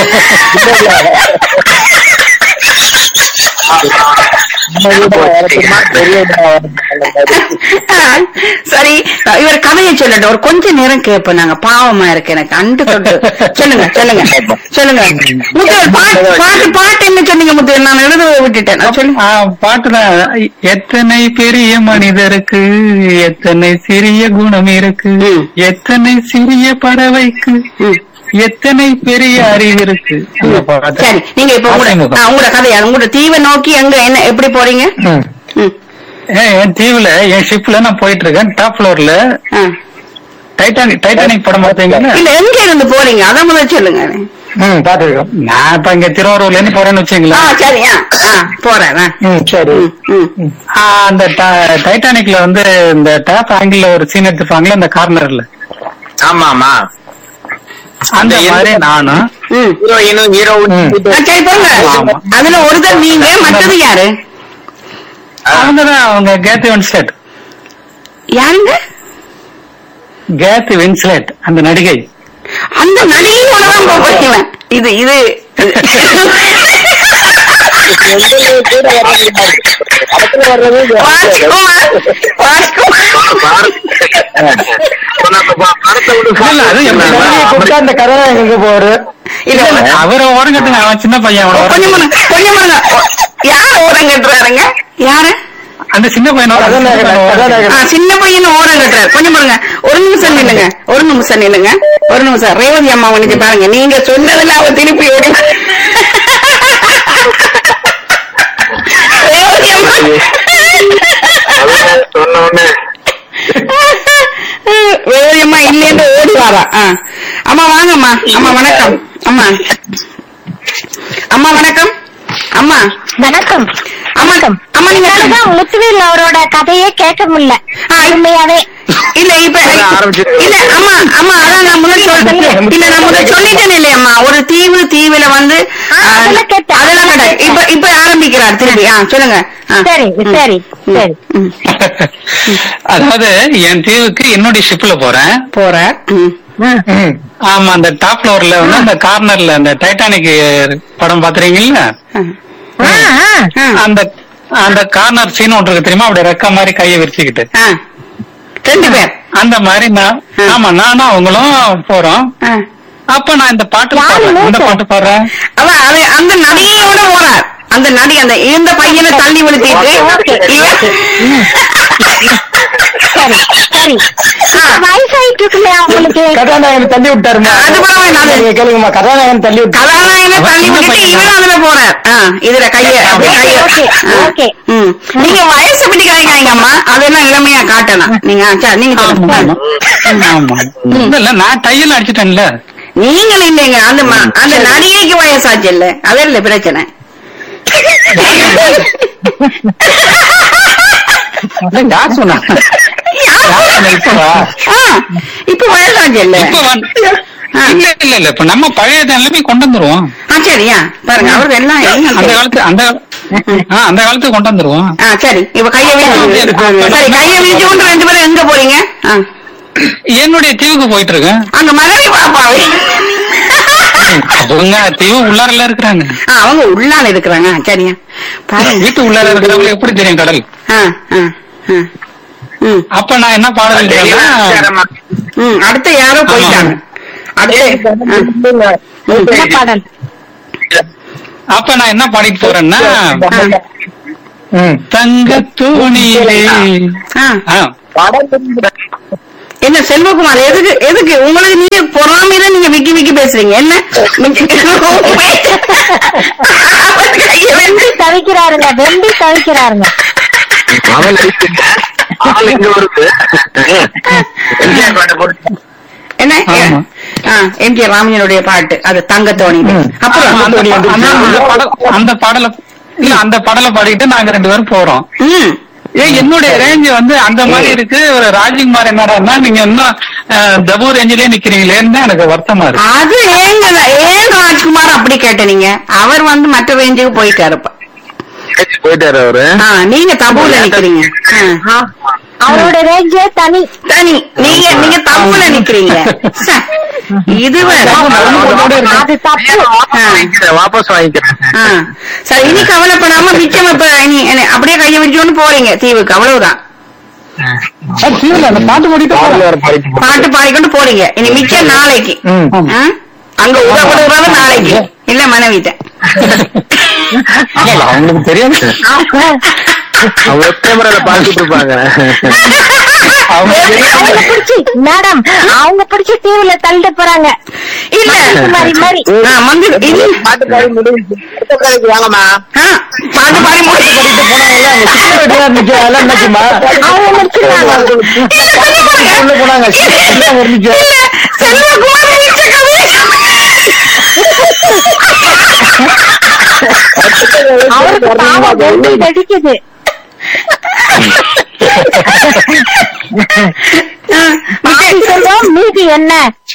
சரி இவர் கதையை சொல்லட்டும் ஒரு கொஞ்ச நேரம் கேட்போம் நாங்க பாவமா இருக்கு எனக்கு அண்டு தொட்டு சொல்லுங்க சொல்லுங்க சொல்லுங்க முத்துவேல் பாட்டு பாட்டு பாட்டு என்ன சொன்னீங்க முத்துவேல் நான் எழுத விட்டுட்டேன் நான் சொல்லுங்க ஆ, பாட்டுதான் எத்தனை பெரிய மனிதருக்கு எத்தனை சிறிய குணம் இருக்கு ம். எத்தனை சிறிய பறவைக்கு ம். எத்தனை பெரிய அறிவு இருக்கு அந்த பாட்டு. சரி நீங்க இப்ப உங்களோட ஆசைமுகம். ஆ, உங்களோட கதையா உங்களோட தீவை நோக்கி எங்க என்ன எப்படி போறீங்க ம். ம். ஏ, என் தீவுல என் ஷிப்ல நான் போயிட்டு இருக்கேன் டாப் ஃப்ளோர்ல ஆ. டைட்டானிக் டைட்டானிக் படம் பார்த்தீங்களா இல்ல எங்க இருந்து போறீங்க அத முதல்ல சொல்லுங்க ம் பாத்துருக்கோம் நான் இப்ப இங்க திருவாரூர்ல இருந்து போறேன்னு ஆ வச்சுங்களேன் சரியா ஆ போறேன் ஆ. ம் சரி ம், ம். ஆ, அந்த டை- டைட்டானிக்ல வந்து இந்த டாப் ஆங்கிள் ஒரு சீன் எடுத்துப்பாங்களே இந்த கார்னர்ல ஆமா ஆமா அந்த மாதிரி நானும் ம். ஹீரோயினும் ஹீரோவும் ஆ, சரி போங்க ஆமா. அதுல ஒருத்தர் நீங்க மற்றது யாரு அவங்கதான் அவங்க கேத்தி வின்ஸ்லெட் யாருங்க கேத்தி வின்ஸ்லெட் அந்த நடிகை அந்த நடிகையோட தான் போறீங்க இது இது ராஜ்குமார் ராஜ்குமார் இல்ல, அது எப்படி நடிகையை கூப்பிட்டா அந்த கதை எங்க போறாரு இல்ல இல்ல. அவரை ஓரங்கட்டுங்க அவன் சின்ன பையன் அவனை கொஞ்சம் ஓரம் பாருங்க, கொஞ்சம் பாருங்க. யார் ஓரம் கட்டுறாருங்க யாரு அந்த சின்ன பையனோட கதாநாயகன் ஆ, கதாநாயகன் சின்ன பையன் ஓரம் கட்டுறாரு கொஞ்சம் பாருங்க ஒரு நிமிஷம் நில்லுங்க ஒரு நிமிஷம் நில்லுங்க ஒரு நிமிஷம் ரேவதி அம்மா வந்துட்டு பாருங்க நீங்க சொன்னதுல அவ திருப்பி ஓடி ரேவதி அம்மா சொன்ன உடனே ரேவதி அம்மா இல்லைன்னு ஓடி வாரா ஆ. அம்மா வாங்கம்மா அம்மா வணக்கம் அம்மா அம்மா வணக்கம் அம்மா வணக்கம் அம்மா அம்மா நீங்க என்னாலதான் முத்துவேல் அவரோட கதையே கேட்க முடியல ஆ, உண்மையாவே இல்ல இப்ப இல்ல அம்மா அம்மா அதான் நான் முதல் சொல்றேன் இல்ல நான் முதல் சொல்லிட்டேன் இல்லையா அம்மா ஒரு தீவு தீவுல வந்து ஆ, ஆ, அதெல்லாம் கேட்டேன். அதெல்லாம் கேட்டேன் இப்ப இப்ப ஆரம்பிக்கிறார் திருப்பி ஆ சொல்லுங்க ஆ. சரி ம். சரி ம். சரி ம். அதாவது என் தீவுக்கு என்னுடைய ஷிப்ல போறேன் போறார் ம். ம் ஆமா அந்த டாப் ஃப்ளோர்ல வந்து அந்த கார்னர்ல அந்த டைட்டானிக் படம் பாத்துறீங்கல்ல ஆ. ஆ, ஆ. ஆ. அந்த அந்த கார்னர் சீன் ஒன்று இருக்கு தெரியுமா அப்படி ரெக்க மாதிரி கையை விரிச்சுக்கிட்டு ஆ. ரெண்டு பேர் அந்த மாதிரி நான் ஆ. ஆமா நானும் அவங்களும் போறோம் ஆ. அப்ப நான் இந்த பாட்டு யாரு பாடுறேன் இந்த மூத்த? பாட்டு பாடுறேன் அவன் அது அந்த நடிகையோட போறார் அந்த நடி அந்த இந்த பையனை தள்ளி விழுத்திட்டு ஓகே, இவன் சரி சரி வயசாயிட்டு இருக்குல்ல அவங்களுக்கு கதாநாயகன் தள்ளி விட்டாருமா அது பரவாயில்ல, அது- நீங்க கேளுங்கம்மா கதாநாயகன் தள்ளி விட்டாரு கதாநாயகனை அவன் தள்ளி சின்ன விட்டுட்டு பையன் இவன் அதுல போறார் ஆ, இதுல கைய அப்படியே கைய ஓகே, ஆ. ஓகே. ம். நீங்க வயசு பத்தி கதைக்காதீங்க அம்மா அதெல்லாம் இளமையா காட்டணும் நீங்க ஆ, சரி, நீங்க ஆமா சொல்லுங்க ஆமா இல்ல, இல்ல நான் டையல் அடிச்சிட்டேன்ல நீங்கள் இல்லைங்க அந்த ம- அந்த நடிகைக்கு வயசாச்சு இல்ல அது இல்ல பிரச்சனை அதான் யார் சொன்னா யார் சொன்னா இப்பவா ஆ, இப்ப வயசாச்சு இல்ல இப்ப வந்து ஆ. இல்ல இல்ல இல்ல இப்ப நம்ம பழைய எல்லாமே கொண்டு வந்துருவோம் ஆ சரியா பாருங்க அவருக்கு எல்லாம் எல்லாம் அந்த தெரியும். காலத்து அந்த ஆ, அந்த காலத்துக்கு கொண்டு வந்துருவோம் ஆ சரி இப்ப கைய வீச்சு சரி கைய வீச்சு கொண்டு ரெண்டு பேரும் எங்க போறீங்க ஆ, என்னுடைய தீவுக்கு போயிட்டு இருக்கேன் அங்க மனைவி பாப்பாவே அவங்க தீவு உள்ளாரல இருக்கிறாங்க ஆ, அவங்க உள்ளால இருக்கிறாங்க ஆ, சரியா பாருங்க வீட்டு உள்ளார இருக்கிறவங்க எப்படி தெரியும் கடல் ஆ, ஆ, ஆ. ம், அப்ப நான் என்ன பாடல் கேட்டேன்னா, ம், அடுத்து யாரோ போயிட்டாங்க அடுத்து ஆ, என்ன பாடல் அப்ப நான் என்ன பாடிட்டு போறேன்னா ஆ, தங்க தூணியிலே ஆ. ஆ, என்ன செல்வகுமார் எதுக்கு எதுக்கு உங்களுக்கு நீங்க பொறாமையில நீங்க விக்கி விக்கி பேசுறீங்க என்ன அவர் கையை வெம்பி வந்து- தவிக்கிறாருங்க வெம்பி தவிக்கிறாருங்க அவன் நடிச்சுங்க ஆள் இங்க வருது எம்ஜிஆர் பாட்டு போட்டு என்ன ஆமா. எம் கே ராமனுடைய பாட்டு அது தங்கத்தோணி அப்புறம் அந்த பா- அந்த- அந்த பாடல் அந்த பாடலை இல்ல அந்த பாடலை பாடிட்டு நாங்க ரெண்டு பேரும் போறோம் ம் ஏ என்னுடைய ரேஞ்ச் வந்து அந்த மாதிரி இருக்கு ஒரு ராஜ்குமார் என்னடான்னா நீங்க இன்னும் அஹ், தபு ரேஞ்சிலே நிக்கிறீங்களேன்னு தான் எனக்கு வருத்தமா இருக்கு அது ஏங்க ஏன் ராஜ்குமார் அப்படி கேட்ட நீங்க அவர் வந்து மற்ற ரேஞ்சுக்கு போயிட்டாரு இப்ப. போயிட்டாரு அவரு ஆ, நீங்க தபுல நிக்கிறீங்க ஆ. அவரோட ரேஞ்சே தனி தனி நீங்க நீங்க தபுல நிக்கிறீங்க ச, இது வேற அது தப்பு வாங்கிக்கிறேன் வாபஸ் வாங்கிக்கிறேன் ஆ. சரி இனி கவலைப்படாம மிச்சம் இப்ப இனி என்ன, அப்படியே கையை விரிச்சோன்னு போறீங்க தீவுக்கு அவ்வளவுதான் பாட்டு பாடிட்டு பாட்டு பாடிக்கொண்டு போறீங்க இனி மிச்சம் நாளைக்கு ம். ஆ? அங்க உதவுறது நாளைக்கு இல்ல மனைவிட்ட அவங்களுக்கு தெரியாது அவங்க கேமரால பாத்துட்டு இருப்பாங்க அவங்க அவங்க பிடிச்சி மேடம் அவங்க பிடிச்சி டிவில தள்ளிட்டு போறாங்க இல்ல மாதிரி மாதிரி ஆ, மந்து இல்ல பாட்டு பாடி முடிஞ்சு வாங்கம்மா ஆ, பாட்டு பாடி முடி அவங்க முடிச்சிருக்காங்க உள்ள போனாங்க ஒரு நிமிஷம் இல்ல செல்வகுமார் மிச்ச கதை அவருக்கு பாவம் வெம்பி வெடிக்குது ஆ, பாட்டி சொல்றோம் மீதி என்ன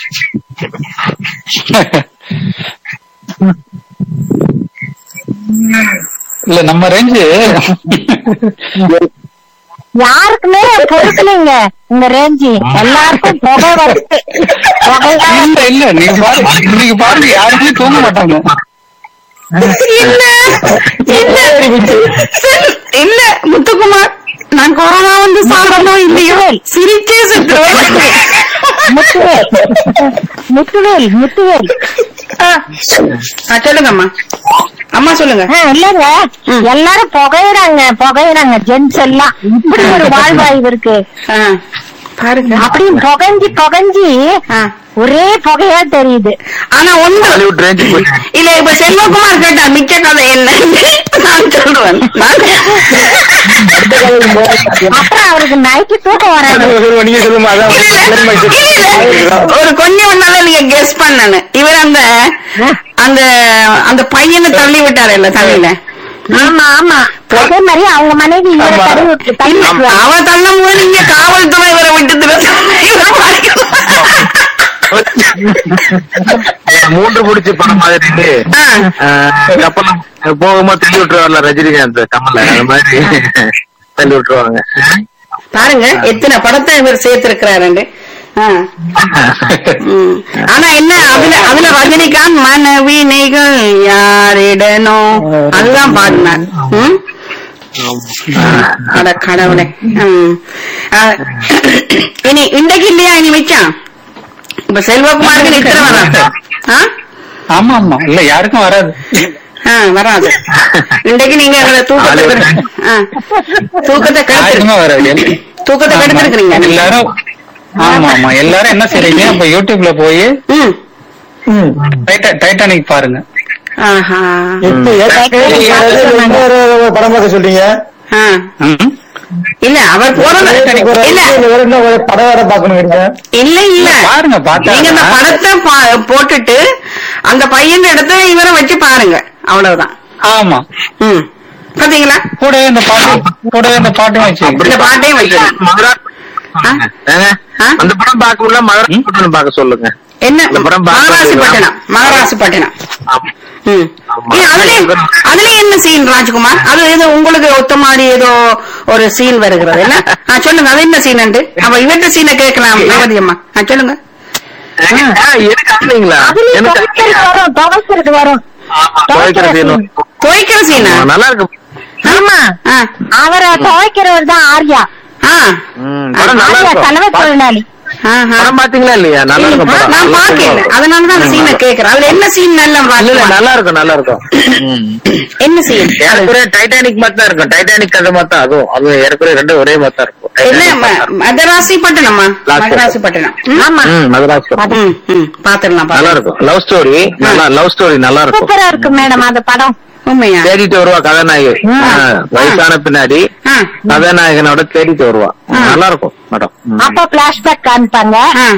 இல்ல நம்ம ரேஞ்சு யாருக்குமே பொறுக்கலைங்க இந்த ரேஞ்சி எல்லாருக்கும் புகை வருது புகைதான் இல்ல இல்ல நீங்க பாருங்க நீங்க பாருங்க யாருமே தூங்க மாட்டாங்க இல்ல இல்ல செல்- இல்ல முத்துக்குமார் நான் கொரோனா வந்து சாப்பிடணும் இல்லையோ சிரிச்சே செத்துருவேன் முத்துவேல் முத்துவேல் முத்துவேல் ஆ, ஆ, சொல்லுங்க அம்மா அம்மா சொல்லுங்க ஆ, இல்லங்க ம். எல்லாரும் புகையிறாங்க புகையிறாங்க ஜென்ஸ் எல்லாம் இப்படி ஒரு வாழ்வாய்வு இருக்கு ஆ, பாருங்க அப்படியே புகஞ்சி புகஞ்சி ஆ. ஒரே புகையா தெரியுது ஆனா ஒன்று ஹாலிவுட் ரேஞ்சு போயிட்டு இல்ல இப்ப செல்வகுமார் கேட்டா மிச்ச கதை என்ன நான் சொல்றேன் நான் அப்புறம் அவருக்கு நைட்டு தூக்கம் வராது நீங்க சொல்லுமா அதான் இல்ல, இல்ல. ஒரு கொஞ்சம் ஒன்னால நீங்க கெஸ் பண்ணனு இவர் அந்த அந்த அந்த பையனை தள்ளி விட்டாரு இல்ல தண்ணியில ஆமா ஆமா அதே மாதிரி அவங்க மனைவி இவரை ஆமா. தடவி விட்டு தள்ளி இல்ல, விட்டுருவாங்க. அவ தள்ளும் போது நீங்க காவல்துறை இவரை விட்டு மூன்று பிடிச்ச படம் மாதிரி கப்பல் போகும்போது தள்ளி விட்டுருவார்ல ரஜினிகாந்த் கமல அந்த மாதிரி தள்ளி விட்டுருவாங்க பாருங்க எத்தனை படத்தை இவர் சேர்த்திருக்கிறாரு ஆனா என்ன அதுல அதுல ரஜினிகாந்த் மனவினைகள் யாரிடனோ அதுதான் பாடினார் ம்? அட கடவுளே ம். ஆ, இனி இன்றைக்கு இல்லையா இனி மிச்சம் இப்ப செல்வகுமாருக்கு நித்திர வரா ஆ? ஆமா ஆமா இல்ல யாருக்கும் வராது ஆ, வராது இன்றைக்கு நீங்க எங்களை தூக்கத்தை கெடு- ஆ, தூக்கத்தை கெடுத்து யாருக்குமே வராது தூக்கத்தை கெடுத்திருக்கிறீங்க நீங்க. எல்லாரும் ஆமா ஆமா எல்லாரும் என்ன செய்றீங்க இப்ப யூடியூப்ல போய் ம் டைட்டா- டைட்டானிக் பாருங்க ஆஹா இப்ப ஏற்கனவே யாராவது இன்னொரு படம் பார்க்க சொல்றீங்க ஆ. ம். இல்ல அவர் போறது இல்ல வேற என்ன ஒரு படம் வேற பாக்கணுங்கிறீங்க இல்ல இல்ல பாருங்க பார்த்தா நீங்க அந்த படத்தை பா- போட்டுட்டு அந்த பையன் இடத்த இவரை வச்சு பாருங்க அவ்வளவுதான் ஆமா ம் பாத்தீங்களா கூடவே இந்த பாட்டு கூடவே இந்த பாட்டும் வச்சு இந்த பாட்டையும் வைக்கணும் மதுரா ஏங்க, ஆ? அந்த படம் பார்க்க முடியல மதுரா பார்க்க சொல்லுங்க என்ன இந்த படம் பார்க்க மகாராசிப்பட்டினம் மகாராசிப்பட்டினம் ஆமா. ம் ஆமா. ஏன் அதுலயும் அதுலயும் என்ன சீன் ராஜ்குமார் அது ஏதோ உங்களுக்கு ஒத்த மாதிரி ஏதோ ஒரு சீன் வருகிறது என்ன ஆ, சொல்லுங்க அது என்ன சீன் அப்ப இவற்ற சீனை கேட்கலாம் ரேவதி அம்மா ஆ, சொல்லுங்க ஆ, எனக்கு ஆனீங்களா அதுலயும் எனக்கு துவைக்கிறது வரும் துவைக்கிறது வரும் துவைக்கிற துவைக்கிற சீனும். scene. துவைக்கிற சீனா நல்லா இருக்கு ஆமா ஆ அவரை துவைக்கிறவர் தான் ஆர்யா ஆ ம், படம் நல்லா ஆர்யா இருக்கும் தலைமை தொழிலாளி ஆஹா. படம் பாத்தீங்களா இல்லையா நல்லா இருக்கும் படம். நான் பாக்கல அதனாலதான் அந்த சீனை கேக்குறேன் அதுல என்ன சீன் நல்லா இல்ல, இல்ல, பாக்கலாம் நல்லா இருக்கும் நல்லா இருக்கும் என்ன சீன் ஏறக்குறைய டைட்டானிக் மாதிரி தான் இருக்கும் டைட்டானிக் கதை மாதிரி தான் அதுவும் அது ஏறக்குறைய ரெண்டும் ஒரே மாதிரி தான் இருக்கும் என்ன டைட்டானிக் மாதிரி ம- தான். மதராசி பட்டணமா Last மதராசி பட்டணம் ம்? ஆமா ம், மதராஸ் படம். ம், ம். பாத்துடலாம் நல்லா பாத்துடலாம் இருக்கும் லவ் ஸ்டோரி நல்லா லவ் ஸ்டோரி நல்லா இருக்கும் சூப்பரா இருக்கு மேடம் அந்த படம் உண்மையா தேடிட்டு வருவா கதாநாயகி ம். ஆ, வயசான பின்னாடி ஆ, கதாநாயகனோட தேடிட்டு வருவா நல்லா இருக்கும் படம் ம். அப்ப பிளாஷ்பேக் காமிப்பாங்க ஆ.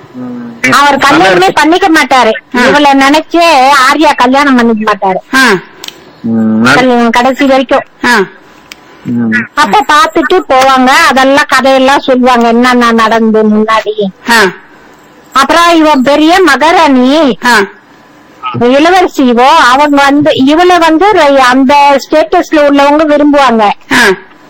அவர் கல்யாணமே பண்ணிக்க மாட்டாரு ஆ. இவள நினைச்சே ஆர்யா கல்யாணம் பண்ணிக்க மாட்டாரு ஆ, ம், நல்லா- கல்யாணம் கடைசி வரைக்கும் ஆ. ம். அப்ப பாத்துட்டு போவாங்க அதெல்லாம் கதையெல்லாம் சொல்லுவாங்க என்னென்ன நடந்து முன்னாடி ஆ, அப்புறம் இவன் பெரிய மகாராணி ஆ. இளவரசிவோ அவங்க வந்து இவளை வந்து ர- அந்த ஸ்டேட்டஸ்ல உள்ளவங்க விரும்புவாங்க ஆ.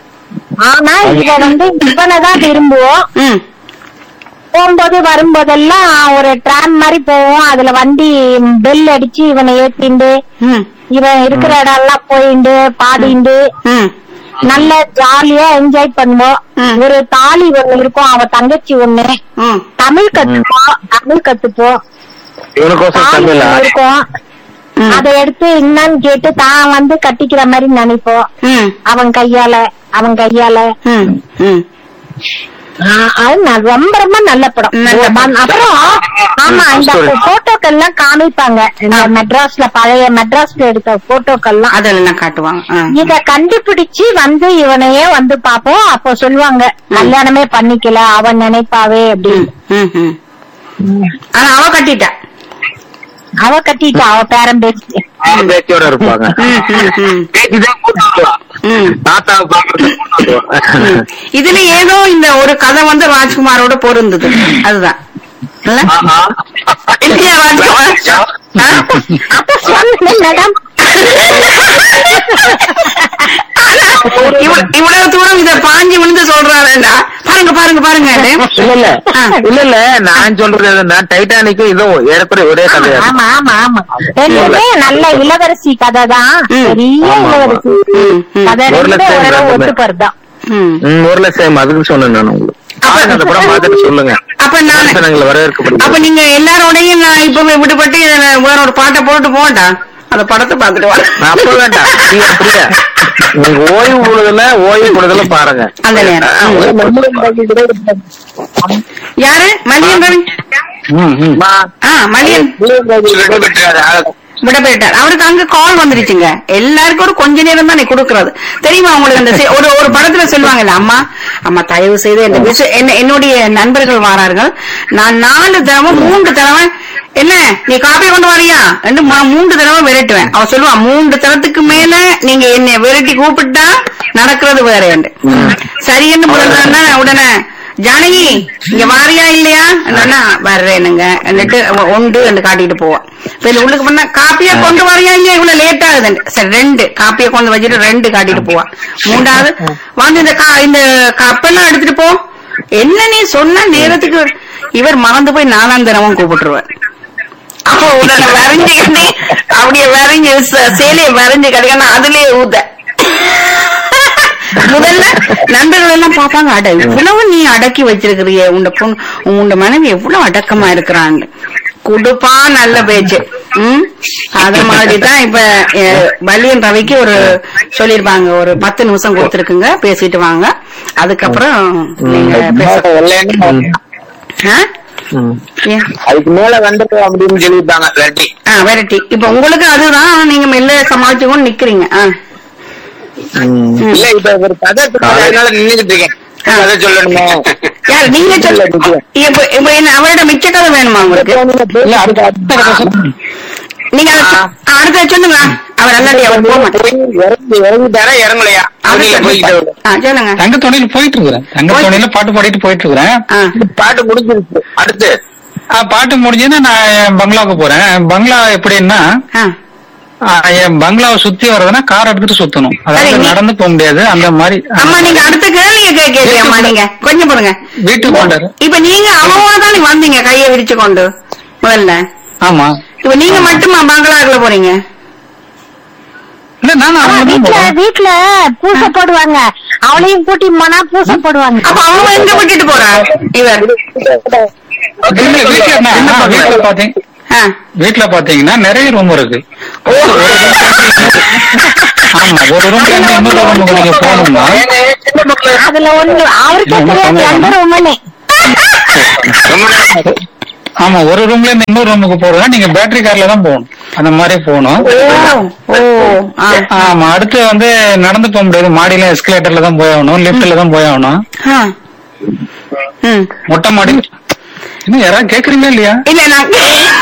ஆனா இவ வந்து இவனை தான் விரும்புவோம் ம், போகும்போது வரும்போதெல்லாம் ஒரு ட்ராம் மாதிரி போவோம் அதுல வண்டி பெல் அடிச்சு இவனை ஏத்திண்டு ம், இவன் இருக்கிற இடம் எல்லாம் போயிண்டு பாடிண்டு ம். நல்ல ஜாலியா என்ஜாய் பண்ணுவோம் ம். ஒரு தாலி ஒண்ணு இருக்கும் அவ தங்கச்சி ஒண்ணு ம். தமிழ் கத்துப்போம் தமிழ் கத்துப்போம் இவனுக்கோசம் தாலி தமிழ் ஒண்ணு இருக்கும் ம். அதை எடுத்து என்னன்னு கேட்டு தான் வந்து கட்டிக்கிற மாதிரி நினைப்போம் ம், அவன் கையால அவன் கையால ம், ம். ஆ, அது ந- ரொம்ப ரொம்ப நல்ல படம் நல்ல படம். அப்புறம் ஆமா இந்த sorry. போட்டோக்கள் எல்லாம் காமிப்பாங்க இந்த மெட்ராஸ்ல பழைய மெட்ராஸ்ல எடுத்த போட்டோக்கள்லாம் அதெல்லாம் காட்டுவாங்க ஆ. இத கண்டுபிடிச்சு வந்து இவனையே வந்து பாப்போம் அப்போ சொல்லுவாங்க கல்யாணமே பண்ணிக்கல அவன் நினைப்பாவே ம், அப்படின்னு ம், ம். ஆனா அவ கட்டிட்டா அவ கட்டிட்டா அவ பேரம் பேச்சு அவன் பேத்தியோட இருப்பாங்க ம், ம், ம். பேத்திதான் கூட்டு வருவா. ம். தாத்தாவை பாக்குறது கூட்டு வருவா. ம். இதுல ஏதோ இந்த ஒரு கதை வந்து ராஜ்குமாரோட பொருந்தது அதுதான் இல்ல? ஆஹா. இல்லையா ராஜ்குமார் ஆ? அப்ப சொன்னேன் மேடம் இவ்வ- இவ்வளவு தூரம் இத பாஞ்சு விழுந்து சொல்றாருடா பாருங்க பாருங்க பாருங்க இல்ல இல்ல ஆ. இல்ல இல்ல நான் சொல்றது என்னன்னா டைட்டானிக்கும் இதுவும் ஏறக்குறைய ஒரே கதையா ஆமா ஆமா ஆமா ரெண்டுமே நல்ல இளவரசி கதை தான் ம். பெரிய ஆமா, ஆமா. இளவரசி ம், ம். கதை ஒரு ரெண்டுமே லட்சம் ஓரளவு ரெண்டுமே. ஒத்து போறதுதான் ம். ம், ஒரு லட்சம் அதுக்கு சொன்னேன் நான் உங்களுக்கு பாருங்க அந்த படம் பார்த்துட்டு சொல்லுங்க அப்ப நான் விமர்சனங்களை அப்ப வரவேற்கப்படுது நீங்க எல்லாரோடையும் நான் இப்ப விடுபட்டு இதுல வேற ஒரு பாட்டை போட்டு போட்டா அந்த படத்தை பாத்துட்டு வரேன் அப்ப வேண்டாம் நீங்க அப்படியா நீங்க ஓய்வு பொழுதுல ஓய்வு பொழுதுல பாருங்க அந்த நேரம். ஆ, யாரு மணியன் ரவி ம், ம். ஆ மணியன் விட போயிட்டார் அவருக்கு அங்க கால் வந்துருச்சுங்க எல்லாருக்கும் ஒரு கொஞ்ச நேரம் தான் நீ கொடுக்கறது தெரியுமா உங்களுக்கு அந்த செ- ஒரு ஒரு படத்துல சொல்லுவாங்கல்ல அம்மா அம்மா தயவு செய்து இந்த விஷயம் என்ன என்னுடைய நண்பர்கள் வாரார்கள் நான் நாலு தடவை மூன்று தடவை என்ன நீ காப்பி கொண்டு வரியா ரெண்டு மூ- மூன்று தடவை விரட்டுவேன் அவ சொல்லுவா மூன்று தரத்துக்கு மேல நீங்க என்னை விரட்டி கூப்பிட்டா நடக்கிறது வேற உண்டு சரியன்னு முதல்ல உடனே ஜானகி இங்க வாரியா இல்லையா என்னன்னா வர்றேனுங்க എന്നിട്ട് உண்டு என்று காட்டிட்டு போவான் இப்ப இதுல உள்ளுக்கு பண்ணா காப்பியா கொண்டு வரியா இல்லையா இவ்வளவு லேட் ஆகுது சரி ரெண்டு காப்பியை கொண்டு வச்சுட்டு ரெண்டு காட்டிட்டு போவான் மூன்றாவது வந்து இந்த கா- இந்த கப்பெல்லாம் எடுத்துட்டு போ என்ன நீ சொன்ன நேரத்துக்கு இவர் மறந்து போய் நாலாம் தினமும் கூப்பிட்டுருவார் அப்போ உடனே வரைஞ்சுக்கிட்டு அப்படியே வரைஞ்சு ச- சேலையை வரைஞ்சு கிடைக்கணும் அதுலயே ஊத்த முதல்ல நண்பர்கள் எல்லாம் பாப்பாங்க அட இவ்வளவு நீ அடக்கி வச்சிருக்கிறியே உண்ட பொண்ணு உண்ட மனைவி எவ்வளவு அடக்கமா இருக்கிறான்னு குடுப்பா நல்ல பேச்சு ம் அத மாதிரிதான் இப்ப அஹ், வள்ளியன் ரவிக்கு ஒரு சொல்லிருப்பாங்க ஒரு பத்து நிமிஷம் கொடுத்துருக்குங்க பேசிட்டு வாங்க அதுக்கப்புறம் நீங்க பேச ஆ? ம். ஏன்? அதுக்கு மேல வந்துட்டு அப்படின்னு சொல்லிட்டாங்க இல்லாட்டி ஆ வெரைட்டி இப்ப உங்களுக்கு அதுதான் ஆனா நீங்க மெல்ல சமாளிச்சுக்கொண்டு நிக்கிறீங்க ஆ. ம். இல்ல இப்ப ஒரு கதை அதனால நின்னுகிட்டு இருக்கேன் கதை சொல்லணுமோ யார் நீங்க சொல்ல இப்ப இப்ப என்ன அவரோட மிச்ச கதை வேணுமா உங்களுக்கு இல்ல அடுத்த அடுத்த கதை சொல்லு. நீங்க அதை சொ- ஆ, அடுத்த சொல்லுங்க அவர் அல்லாடி அவர் போக மாட்டார் இறங்கி இறங்கிட்டாரா இறங்கலையா அடுத்த- அதுல போய்கிட்டு ஆ, சொல்லுங்க தங்க துணையில போயிட்டு இருக்கிறேன் தங்க போயிட்டு- துணையில பாட்டு பாடிட்டு போயிட்டு இருக்கிறேன் ஆ, பாட்டு முடிஞ்சிருச்சு அடுத்து ஆ, பாட்டு முடிஞ்சதுன்னா நான் என் பங்களாவுக்கு போறேன் பங்களா எப்படின்னா ஆ, ஆ, என் பங்களாவை சுத்தி வர்றதுன்னா கார் எடுத்துட்டு சுத்தணும் அதாவது சரிங்க. நடந்து போக முடியாது அந்த மாதிரி அம்மா நீங்க அடுத்த கேள்வியை கேட்கலையே அம்மா நீங்க கொஞ்சம் போடுங்க வீட்டுக்குள்ள இப்ப நீங்க அவங்கள தான் வந்தீங்க கையை விரிச்சு கொண்டு முதல்ல ஆமா இப்ப நீங்க மட்டுமா பங்களாக்குள்ள போறீங்க இல்ல நானும் ஆமா, அவங்க தான் வீட்டுல போறேன். வீட்டுல பூசை போடுவாங்க அவளையும் கூட்டி போனா பூசை போடுவாங்க அப்ப அவங்க எங்க விட்டுட்டு போறா இவர் இல்ல, வீட்டுல என்ன? ஆ, வீட்டுல பாத்தீங்க ஆ. வீட்டுல பாத்தீங்கன்னா நிறைய ரூம் இருக்கு ஆமா ஒரு ரூம்ல இருந்து இன்னொரு ரூமுக்கு நீங்க போகணும்னா அதுல ஒண்ணு அவருக்கே தெரியாது எந்த ரூம்னு ஆமா ஒரு ரூம்ல இருந்து இன்னொரு ரூமுக்கு போறதுனா நீங்க பேட்டரி கார்ல தான் போகணும் அந்த மாதிரி போகணும் ஓ ஓ ஆ. ஆமா அடுத்து வந்து நடந்து போக முடியாது மாடியில எஸ்கலேட்டர்ல தான் போய் ஆகணும் லிப்ட்ல தான் போய் ஆகணும் ஆ. ம் மொட்டை மாடி இன்னும் யாராவது கேக்குறீங்களா இல்லையா இல்ல நான்